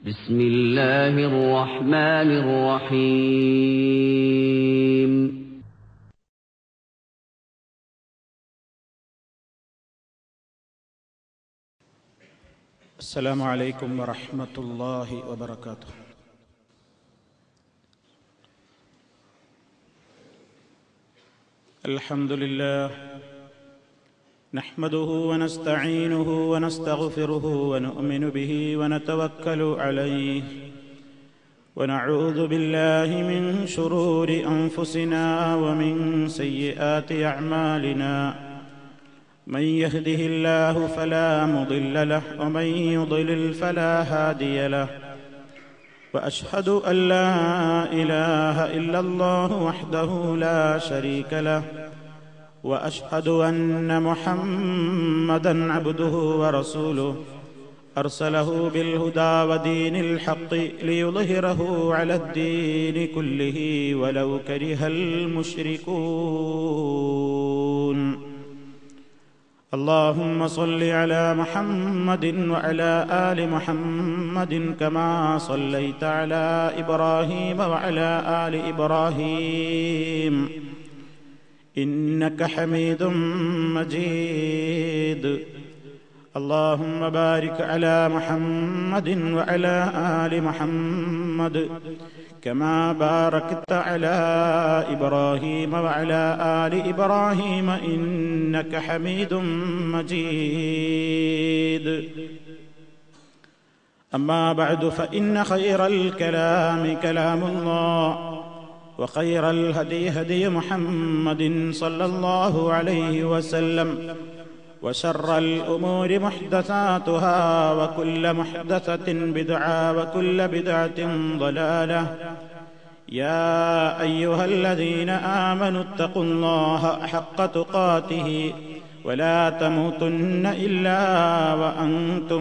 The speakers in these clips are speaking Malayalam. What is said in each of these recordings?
بسم الله الرحمن الرحيم السلام عليكم ورحمة الله وبركاته الحمد لله نحمده ونستعينه ونستغفره ونؤمن به ونتوكل عليه ونعوذ بالله من شرور أنفسنا ومن سيئات أعمالنا من يهده الله فلا مضل له ومن يضلل فلا هادي له واشهد ان لا اله الا الله وحده لا شريك له واشهد ان محمدا عبده ورسوله ارسله بالهدى ودين الحق ليظهره على الدين كله ولو كره المشركون اللهم صل على محمد وعلى ال محمد كما صليت على ابراهيم وعلى ال ابراهيم انك حميد مجيد اللهم بارك على محمد وعلى ال محمد كما باركت على ابراهيم وعلى ال ابراهيم انك حميد مجيد اما بعد فان خير الكلام كلام الله وخير الهدي هدي محمد صلى الله عليه وسلم وشر الامور محدثاتها وكل محدثه بدعه وكل بدعه ضلاله يا ايها الذين امنوا اتقوا الله حق تقاته ولا تموتن الا وانتم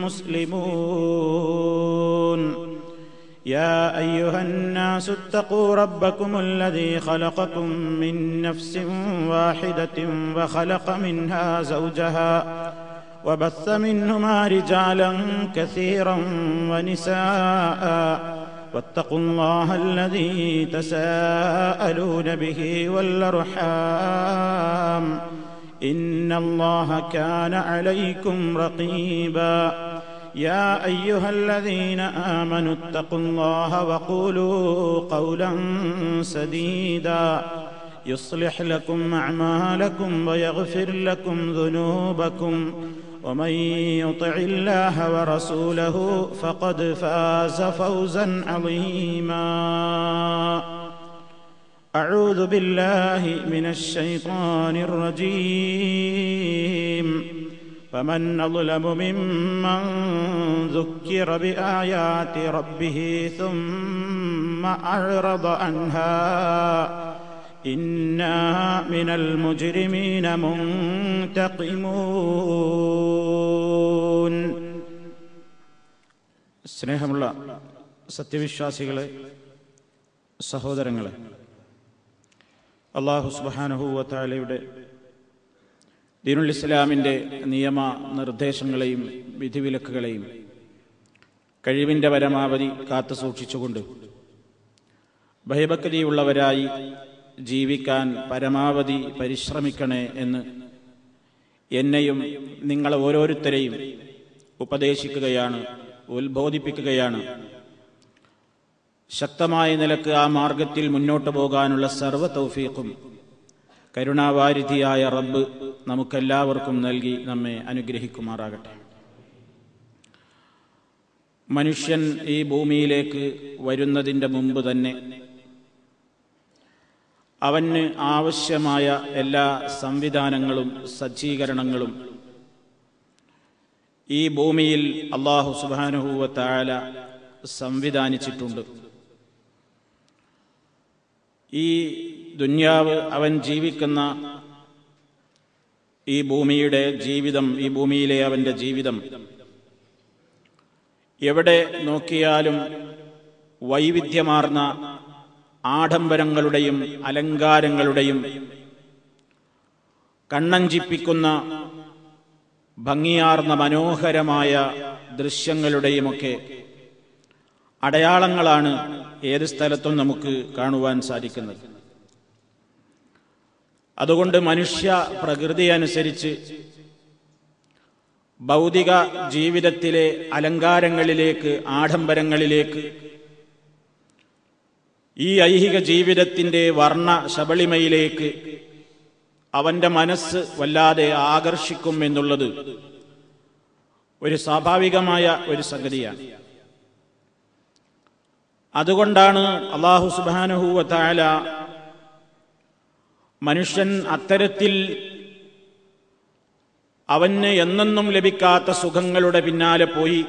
مسلمون يا ايها الناس اتقوا ربكم الذي خلقكم من نفس واحده وخلق منها زوجها وبث منهما رجالا كثيرا ونساء واتقوا الله الذي تساءلون به والارحام ان الله كان عليكم رقيبا يا ايها الذين امنوا اتقوا الله وقولوا قولا سديدا يصلح لكم اعمالكم ويغفر لكم ذنوبكم ومن يطع الله ورسوله فقد فاز فوزا عظيما اعوذ بالله من الشيطان الرجيم فمن أظلم ممن ذكر بآيات ربه ثم أعرض عنها إنا من المجرمين منتقمون സ്നേഹമുള്ള സത്യവിശ്വാസികളെ സഹോദരങ്ങളെ അള്ളാഹു സുബാനഹുവത്താലയുടെ ദീനുൽ ഇസ്ലാമിൻ്റെ നിയമ നിർദ്ദേശങ്ങളെയും വിധിവിലക്കുകളെയും കഴിവിൻ്റെ പരമാവധി കാത്തു സൂക്ഷിച്ചുകൊണ്ട് ഭയഭക്തിയുള്ളവരായി ജീവിക്കാൻ പരമാവധി പരിശ്രമിക്കണേ എന്ന് എന്നെയും നിങ്ങൾ ഓരോരുത്തരെയും ഉപദേശിക്കുകയാണ് ഉത്ബോധിപ്പിക്കുകയാണ് ശക്തമായ നിലക്ക് ആ മാർഗത്തിൽ മുന്നോട്ട് പോകാനുള്ള സർവ്വ തൗഫീഖും കരുണാവാരിധിയായ റബ്ബ് നമുക്കെല്ലാവർക്കും നൽകി നമ്മെ അനുഗ്രഹിക്കുമാറാകട്ടെ മനുഷ്യൻ ഈ ഭൂമിയിലേക്ക് വരുന്നതിൻ്റെ മുമ്പ് തന്നെ അവന് ആവശ്യമായ എല്ലാ സംവിധാനങ്ങളും സജ്ജീകരണങ്ങളും ഈ ഭൂമിയിൽ അള്ളാഹു സുബാനുഹൂവ താല സംവിധാനിച്ചിട്ടുണ്ട് ഈ ദുന്യാവ് അവൻ ജീവിക്കുന്ന ഈ ഭൂമിയുടെ ജീവിതം ഈ ഭൂമിയിലെ അവന്റെ ജീവിതം എവിടെ നോക്കിയാലും വൈവിധ്യമാർന്ന ആഡംബരങ്ങളുടെയും അലങ്കാരങ്ങളുടെയും കണ്ണഞ്ചിപ്പിക്കുന്ന ഭംഗിയാർന്ന മനോഹരമായ ദൃശ്യങ്ങളുടെയുമൊക്കെ അടയാളങ്ങളാണ് ഏത് സ്ഥലത്തും നമുക്ക് കാണുവാൻ സാധിക്കുന്നത് അതുകൊണ്ട് മനുഷ്യ പ്രകൃതി അനുസരിച്ച് ഭൗതിക ജീവിതത്തിലെ അലങ്കാരങ്ങളിലേക്ക് ആഡംബരങ്ങളിലേക്ക് ഈ ഐഹിക ജീവിതത്തിന്റെ വർണ്ണ ശബളിമയിലേക്ക് അവന്റെ മനസ്സ് വല്ലാതെ ആകർഷിക്കും എന്നുള്ളത് ഒരു സ്വാഭാവികമായ ഒരു സംഗതിയാണ് അതുകൊണ്ടാണ് അള്ളാഹു സുബാനഹുവ താല മനുഷ്യൻ അത്തരത്തിൽ അവന് എന്നെന്നും ലഭിക്കാത്ത സുഖങ്ങളുടെ പിന്നാലെ പോയി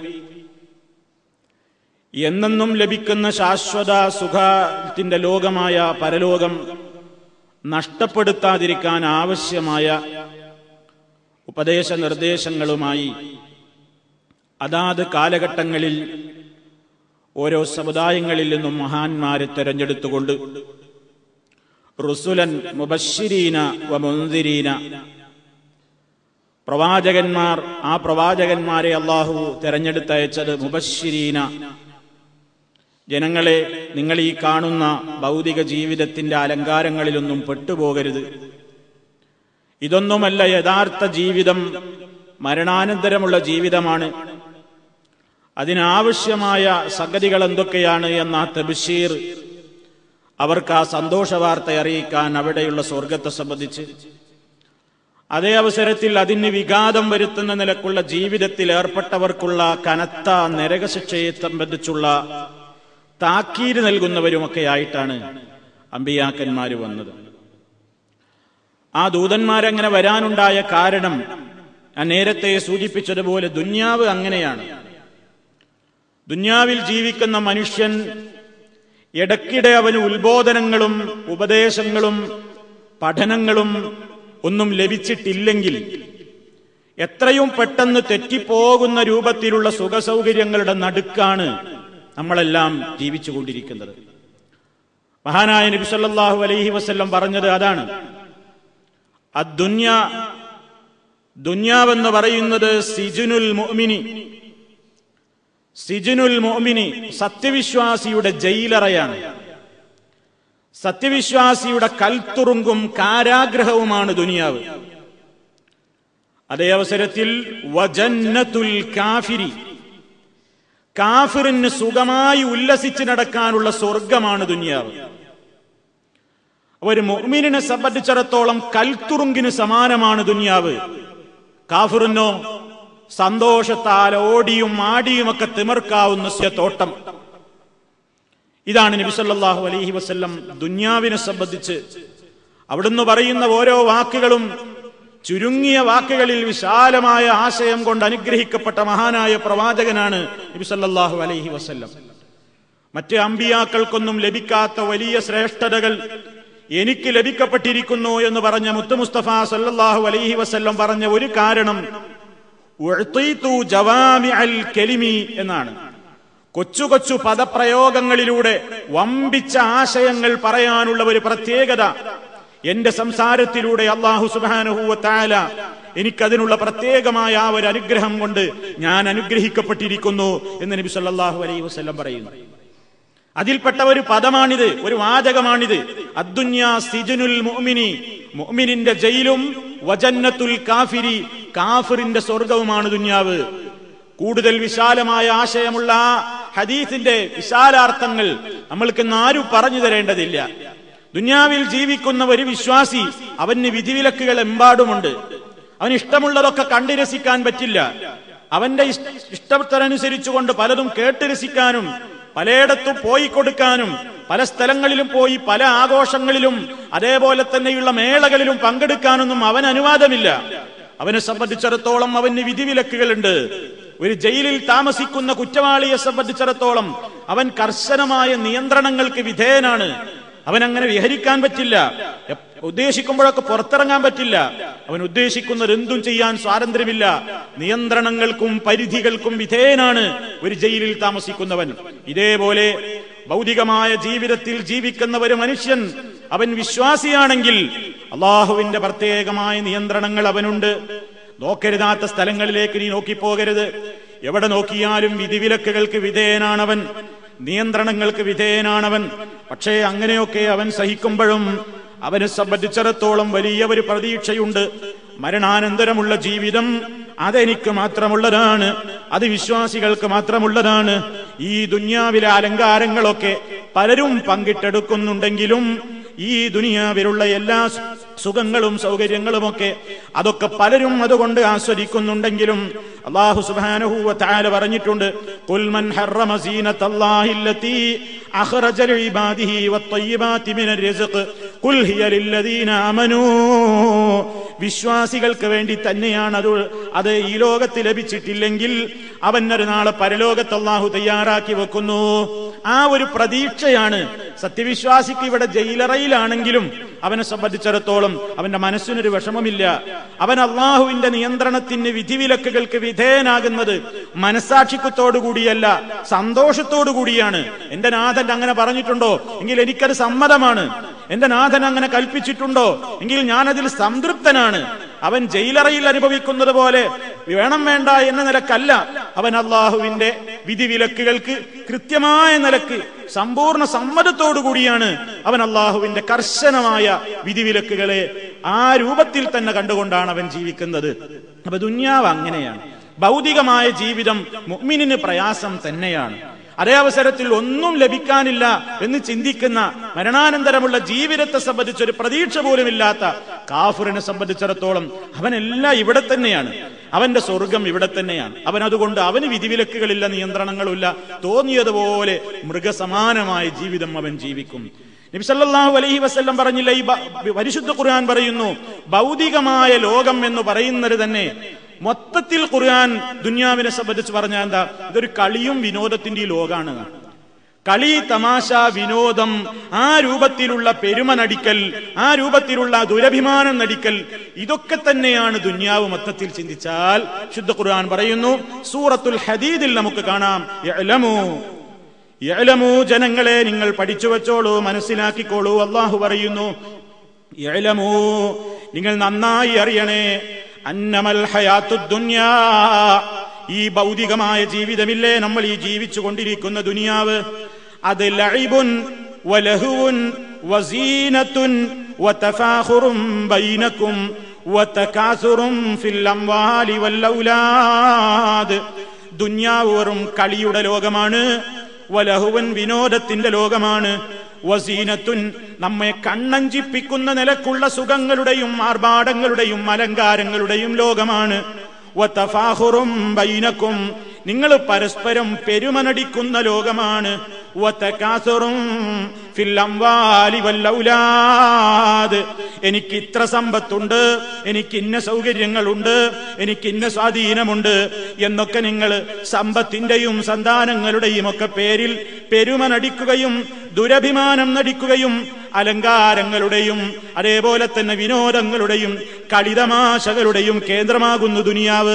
എന്നെന്നും ലഭിക്കുന്ന ശാശ്വത സുഖത്തിന്റെ ലോകമായ പരലോകം നഷ്ടപ്പെടുത്താതിരിക്കാൻ ആവശ്യമായ ഉപദേശ നിർദ്ദേശങ്ങളുമായി അതാത് കാലഘട്ടങ്ങളിൽ ഓരോ സമുദായങ്ങളിൽ നിന്നും മഹാന്മാരെ തെരഞ്ഞെടുത്തുകൊണ്ട് റുസുലൻ മുബഷിരീന വ മുന്തിരീന പ്രവാചകന്മാർ ആ പ്രവാചകന്മാരെ അള്ളാഹു തെരഞ്ഞെടുത്തയച്ചത് മുബഷിരീന ജനങ്ങളെ നിങ്ങൾ ഈ കാണുന്ന ഭൗതിക ജീവിതത്തിന്റെ അലങ്കാരങ്ങളിലൊന്നും പെട്ടുപോകരുത് ഇതൊന്നുമല്ല യഥാർത്ഥ ജീവിതം മരണാനന്തരമുള്ള ജീവിതമാണ് അതിനാവശ്യമായ സംഗതികൾ എന്തൊക്കെയാണ് എന്ന തബഷീർ അവർക്ക് ആ സന്തോഷ വാർത്ത അറിയിക്കാൻ അവിടെയുള്ള സ്വർഗത്തെ സംബന്ധിച്ച് അതേ അവസരത്തിൽ അതിന് വിഘാതം വരുത്തുന്ന നിലക്കുള്ള ജീവിതത്തിൽ ഏർപ്പെട്ടവർക്കുള്ള കനത്ത നരകശിക്ഷയെ സംബന്ധിച്ചുള്ള താക്കീര് നൽകുന്നവരുമൊക്കെ ആയിട്ടാണ് അമ്പിയാക്കന്മാര് വന്നത് ആ ദൂതന്മാരങ്ങനെ വരാനുണ്ടായ കാരണം ഞാൻ നേരത്തെ സൂചിപ്പിച്ചതുപോലെ ദുന്യാവ് അങ്ങനെയാണ് ദുന്യാവിൽ ജീവിക്കുന്ന മനുഷ്യൻ ഇടയ്ക്കിടെ അവന് ഉത്ബോധനങ്ങളും ഉപദേശങ്ങളും പഠനങ്ങളും ഒന്നും ലഭിച്ചിട്ടില്ലെങ്കിൽ എത്രയും പെട്ടെന്ന് തെറ്റിപ്പോകുന്ന രൂപത്തിലുള്ള സുഖസൗകര്യങ്ങളുടെ നടുക്കാണ് നമ്മളെല്ലാം ജീവിച്ചുകൊണ്ടിരിക്കുന്നത് മഹാനായ നബി സല്ലല്ലാഹു അലൈഹി വസല്ലം പറഞ്ഞത് അതാണ് അദ്ദുന്യ ദുന്യാവെന്ന് പറയുന്നത് സിജുനുൽ മുഅ്മിനി സിജുനുൽ മുഅ്മിനി സത്യവിശ്വാസിയുടെ ജയിലറയാണ് സത്യവിശ്വാസിയുടെ കൽത്തുറുങ്കും കാരാഗ്രഹവുമാണ് ദുനിയാവ് അതേ അവസരത്തിൽ വജന്നത്തുൽ കാഫിരി കാഫിറിന് സുഖമായി ഉല്ലസിച്ച് നടക്കാനുള്ള സ്വർഗമാണ് ദുനിയാവ് ഒരു മുഅ്മിനിനെ സംബന്ധിച്ചിടത്തോളം കൽത്തുറുങ്കിന് സമാനമാണ് ദുനിയാവ് കാഫിറിനോ സന്തോഷത്താൽ ഓടിയും ആടിയുമൊക്കെ തിമിർക്കാവുന്ന തോട്ടം ഇതാണ് നബി സല്ലല്ലാഹു അലൈഹി വസല്ലം ദുന്യാവിനെ സംബന്ധിച്ച് അവിടുന്ന് പറയുന്ന ഓരോ വാക്കുകളും ചുരുങ്ങിയ വാക്കുകളിൽ വിശാലമായ ആശയം കൊണ്ട് അനുഗ്രഹിക്കപ്പെട്ട മഹാനായ പ്രവാചകനാണ് നബി സല്ലല്ലാഹു അലൈഹി വസല്ലം മറ്റ് അമ്പിയാക്കൾക്കൊന്നും ലഭിക്കാത്ത വലിയ ശ്രേഷ്ഠതകൾ എനിക്ക് ലഭിക്കപ്പെട്ടിരിക്കുന്നു എന്ന് പറഞ്ഞ മുത്തു മുസ്തഫ സല്ലല്ലാഹു അലൈഹി വസല്ലം പറഞ്ഞ ഒരു കാരണം ഉഅ്തീതു ജവാമിഅൽ കലിമി എന്നാണ് കൊച്ചു കൊച്ചു പദപ്രയോഗങ്ങളിലൂടെ വമ്പിച്ച ആശയങ്ങൾ പറയാനുള്ള ഒരു പ്രത്യേകത എന്റെ സംസാരത്തിലൂടെ അള്ളാഹു സുബാനുഹൂവ താല എനിക്കതിനുള്ള പ്രത്യേകമായ ആ ഒരു അനുഗ്രഹം കൊണ്ട് ഞാൻ അനുഗ്രഹിക്കപ്പെട്ടിരിക്കുന്നു എന്ന് നബി സല്ലല്ലാഹു അലൈഹി വസല്ലം പറയുന്നു അതിൽപ്പെട്ട ഒരു പദമാണിത് ഒരു വാചകമാണിത് അദ്ദുന്യാ സിജനുൽ മുഅ്മിനി മുഅ്മിനിന്റെ ജയിലും വജന്നത്തുൽ കാഫിരി കാഫിറിന്റെ സ്വർഗവുമാണ് ദുന്യാവ് കൂടുതൽ വിശാലമായ ആശയമുള്ള ആ ഹദീസിന്റെ വിശാലാർത്ഥങ്ങൾ നമ്മൾക്ക് ആരും പറഞ്ഞു തരേണ്ടതില്ല ദുന്യാവിൽ ജീവിക്കുന്ന ഒരു വിശ്വാസി അവന് വിധിവിലക്കുകൾ എമ്പാടുമുണ്ട് അവന് ഇഷ്ടമുള്ളതൊക്കെ കണ്ടു രസിക്കാൻ പറ്റില്ല അവന്റെ ഇഷ്ടത്തിനനുസരിച്ചുകൊണ്ട് പലതും കേട്ട് രസിക്കാനും പലയിടത്തും പോയി കൊടുക്കാനും പല സ്ഥലങ്ങളിലും പോയി പല ആഘോഷങ്ങളിലും അതേപോലെ തന്നെയുള്ള മേളകളിലും പങ്കെടുക്കാനൊന്നും അവന് അനുവാദമില്ല അവനെ സംബന്ധിച്ചിടത്തോളം അവന് വിധിവിലക്കുകളുണ്ട് ഒരു ജയിലിൽ താമസിക്കുന്ന കുറ്റവാളിയെ സംബന്ധിച്ചിടത്തോളം അവൻ കർശനമായ നിയന്ത്രണങ്ങൾക്ക് വിധേയനാണ് അവൻ അങ്ങനെ വിഹരിക്കാൻ പറ്റില്ല ഉദ്ദേശിക്കുമ്പോഴൊക്കെ പുറത്തിറങ്ങാൻ പറ്റില്ല അവൻ ഉദ്ദേശിക്കുന്നത് എന്തും ചെയ്യാൻ സ്വാതന്ത്ര്യമില്ല നിയന്ത്രണങ്ങൾക്കും പരിധികൾക്കും വിധേയനാണ് ഒരു ജയിലിൽ താമസിക്കുന്നവൻ ഇതേപോലെ ഭൗതികമായ ജീവിതത്തിൽ ജീവിക്കുന്ന ഒരു മനുഷ്യൻ അവൻ വിശ്വാസിയാണെങ്കിൽ അള്ളാഹുവിന്റെ പ്രത്യേകമായ നിയന്ത്രണങ്ങൾ അവനുണ്ട് നോക്കരുതാത്ത സ്ഥലങ്ങളിലേക്ക് നീ നോക്കിപ്പോകരുത് എവിടെ നോക്കിയാലും വിധിവിലക്കുകൾക്ക് വിധേയനാണവൻ നിയന്ത്രണങ്ങൾക്ക് വിധേയനാണവൻ പക്ഷേ അങ്ങനെയൊക്കെ അവൻ സഹിക്കുമ്പോഴും അവനെ സംബന്ധിച്ചിടത്തോളം വലിയ ഒരു പ്രതീക്ഷയുണ്ട് മരണാനന്തരമുള്ള ജീവിതം അതെനിക്ക് മാത്രമുള്ളതാണ് അത് വിശ്വാസികൾക്ക് മാത്രമുള്ളതാണ് ഈ ദുന്യാവിലെ അലങ്കാരങ്ങളൊക്കെ പലരും പങ്കിട്ടെടുക്കുന്നുണ്ടെങ്കിലും ഈ ദുനിയാവിലുള്ള എല്ലാ സു- സുഖങ്ങളും സൗകര്യങ്ങളുമൊക്കെ അതൊക്കെ പലരും അതുകൊണ്ട് ആസ്വദിക്കുന്നുണ്ടെങ്കിലും അള്ളാഹു സുബ്ഹാനഹു താല പറഞ്ഞിട്ടുണ്ട് "ഖുൽ മൻ ഹറമ സീനത്തല്ലാഹി അല്ലതീ അഖ്റജ ലിഇബാദിഹി വത്തയ്യിബാതി മിനർ റിസ്ഖ് ഖുൽ ഹിയ ലില്ലദീന ആമനൂ വിശ്വാസികൾക്ക് വേണ്ടി തന്നെയാണ് അത് അത് ഈ ലോകത്ത് ലഭിച്ചിട്ടില്ലെങ്കിൽ അവൻ ഒരു നാളെ പരലോകത്ത് അള്ളാഹു തയ്യാറാക്കി വെക്കുന്നു ആ ഒരു പ്രതീക്ഷയാണ് സത്യവിശ്വാസിക്ക് ഇവിടെ ജയിലറയിലാണെങ്കിലും അവനെ സംബന്ധിച്ചിടത്തോളം അവന്റെ മനസ്സിനൊരു വിഷമമില്ല അവൻ അള്ളാഹുവിന്റെ നിയന്ത്രണത്തിന് വിധിവിലക്കുകൾക്ക് വിധേയനാകുന്നത് മനസാക്ഷിത്വത്തോടുകൂടിയല്ല സന്തോഷത്തോടു കൂടിയാണ് എന്റെ നാഥൻ അങ്ങനെ പറഞ്ഞിട്ടുണ്ടോ എങ്കിൽ എനിക്കത് സമ്മതമാണ് എന്റെ നാഥൻ അങ്ങനെ കൽപ്പിച്ചിട്ടുണ്ടോ എങ്കിൽ ഞാനതിൽ സംതൃപ്തനാണ് അവൻ ജയിലറയിൽ അനുഭവിക്കുന്നത് പോലെ വേണം വേണ്ട എന്ന നിലക്കല്ല അവൻ അള്ളാഹുവിന്റെ വിധിവിലക്കുകൾക്ക് കൃത്യമായ നിലക്ക് സമ്പൂർണ്ണ സമ്മതത്തോടു കൂടിയാണ് അവൻ അള്ളാഹുവിന്റെ കർശനമായ വിധിവിലക്കുകളെ ആ രൂപത്തിൽ തന്നെ കണ്ടുകൊണ്ടാണ് അവൻ ജീവിക്കുന്നത് അപ്പൊ ദുന്യാവ് അങ്ങനെയാണ് ഭൗതികമായ ജീവിതം മുഅ്മിനിന് പ്രയാസം തന്നെയാണ് അതേ അവസരത്തിൽ ഒന്നും ലഭിക്കാനില്ല എന്ന് ചിന്തിക്കുന്ന മരണാനന്തരമുള്ള ജീവിതത്തെ സംബന്ധിച്ച് ഒരു പ്രതീക്ഷ പോലുമില്ലാത്ത കാഫുറിനെ സംബന്ധിച്ചിടത്തോളം അവനെല്ലാം ഇവിടെ തന്നെയാണ് അവന്റെ സ്വർഗം ഇവിടെ തന്നെയാണ് അവൻ അതുകൊണ്ട് അവന് വിധിവിലക്കുകളില്ല നിയന്ത്രണങ്ങളുമില്ല തോന്നിയതുപോലെ മൃഗസമാനമായ ജീവിതം അവൻ ജീവിക്കും നബി സല്ലല്ലാഹു അലൈഹി വസല്ലം പറഞ്ഞില്ല ഈ ബ- പരിശുദ്ധ ഖുർആൻ പറയുന്നു ഭൗതികമായ ലോകം എന്ന് പറയുന്നത് തന്നെ മൊത്തത്തിൽ ഖുർആൻ ദുന്യാവിനെ സംബന്ധിച്ച് പറഞ്ഞാൽ എന്താ ഇതൊരു കളിയും വിനോദത്തിന്റെ ഈ ലോകാണ് കളി തമാശ വിനോദം ആ രൂപത്തിലുള്ള പെരുമ നടിക്കൽ ആ രൂപത്തിലുള്ള ദുരഭിമാനം നടിക്കൽ ഇതൊക്കെ തന്നെയാണ് ദുന്യാവ് മൊത്തത്തിൽ ചിന്തിച്ചാൽ ശുദ്ധ ഖുർആൻ പറയുന്നു സൂറത്തുൽ ഹദീദിൽ നമുക്ക് കാണാം യഅലമൂ യഅലമൂ ജനങ്ങളെ നിങ്ങൾ പഠിച്ചു വെച്ചോളൂ മനസ്സിലാക്കിക്കോളൂ അള്ളാഹു പറയുന്നു യഅലമൂ നിങ്ങൾ നന്നായി അറിയണേ അന്നമൽ ഹയാത്തു ദുന്യാ ഈ ഭൗതികമായ ജീവിതമില്ലേ നമ്മൾ ഈ ജീവിച്ചു കൊണ്ടിരിക്കുന്ന ദുനിയാവ് അത് ലൈബുൻ വലഹുവുൻ വസീനത്തുൻ വതഫാഖുറും ബൈനക്കും വതകാസുറും ഫിൽ അംവാലി വല്ലൗലാദ് ദുന്യാവ് വെറും കളിയുടെ ലോകമാണ് വലഹുവൻ വിനോദത്തിന്റെ ലോകമാണ് വസീനത്തുൻ നമ്മെ കണ്ണഞ്ചിപ്പിക്കുന്ന നിലക്കുള്ള സുഖങ്ങളുടെയും ആർഭാടങ്ങളുടെയും അലങ്കാരങ്ങളുടെയും ലോകമാണ് വതഫാഖുറും ബൈനക്കും നിങ്ങൾ പരസ്പരം പെരുമനടിക്കുന്ന ലോകമാണ് വതകാസുറും ഫിൽ അംവാലി വല്ലൗലാദ് എനിക്ക് ഇത്ര സമ്പത്തുണ്ട് എനിക്ക് ഇന്ന സൗകര്യങ്ങളുണ്ട് എനിക്ക് ഇന്ന സ്വാധീനമുണ്ട് എന്നൊക്കെ നിങ്ങൾ സമ്പത്തിന്റെയും സന്താനങ്ങളുടെയും ഒക്കെ പേരിൽ പെരുമ നടിക്കുകയും ദുരഭിമാനം നടിക്കുകയും അലങ്കാരങ്ങളുടെയും അതേപോലെ തന്നെ വിനോദങ്ങളുടെയും കളിതമാശകളുടെയും കേന്ദ്രമാകുന്നു ദുനിയാവ്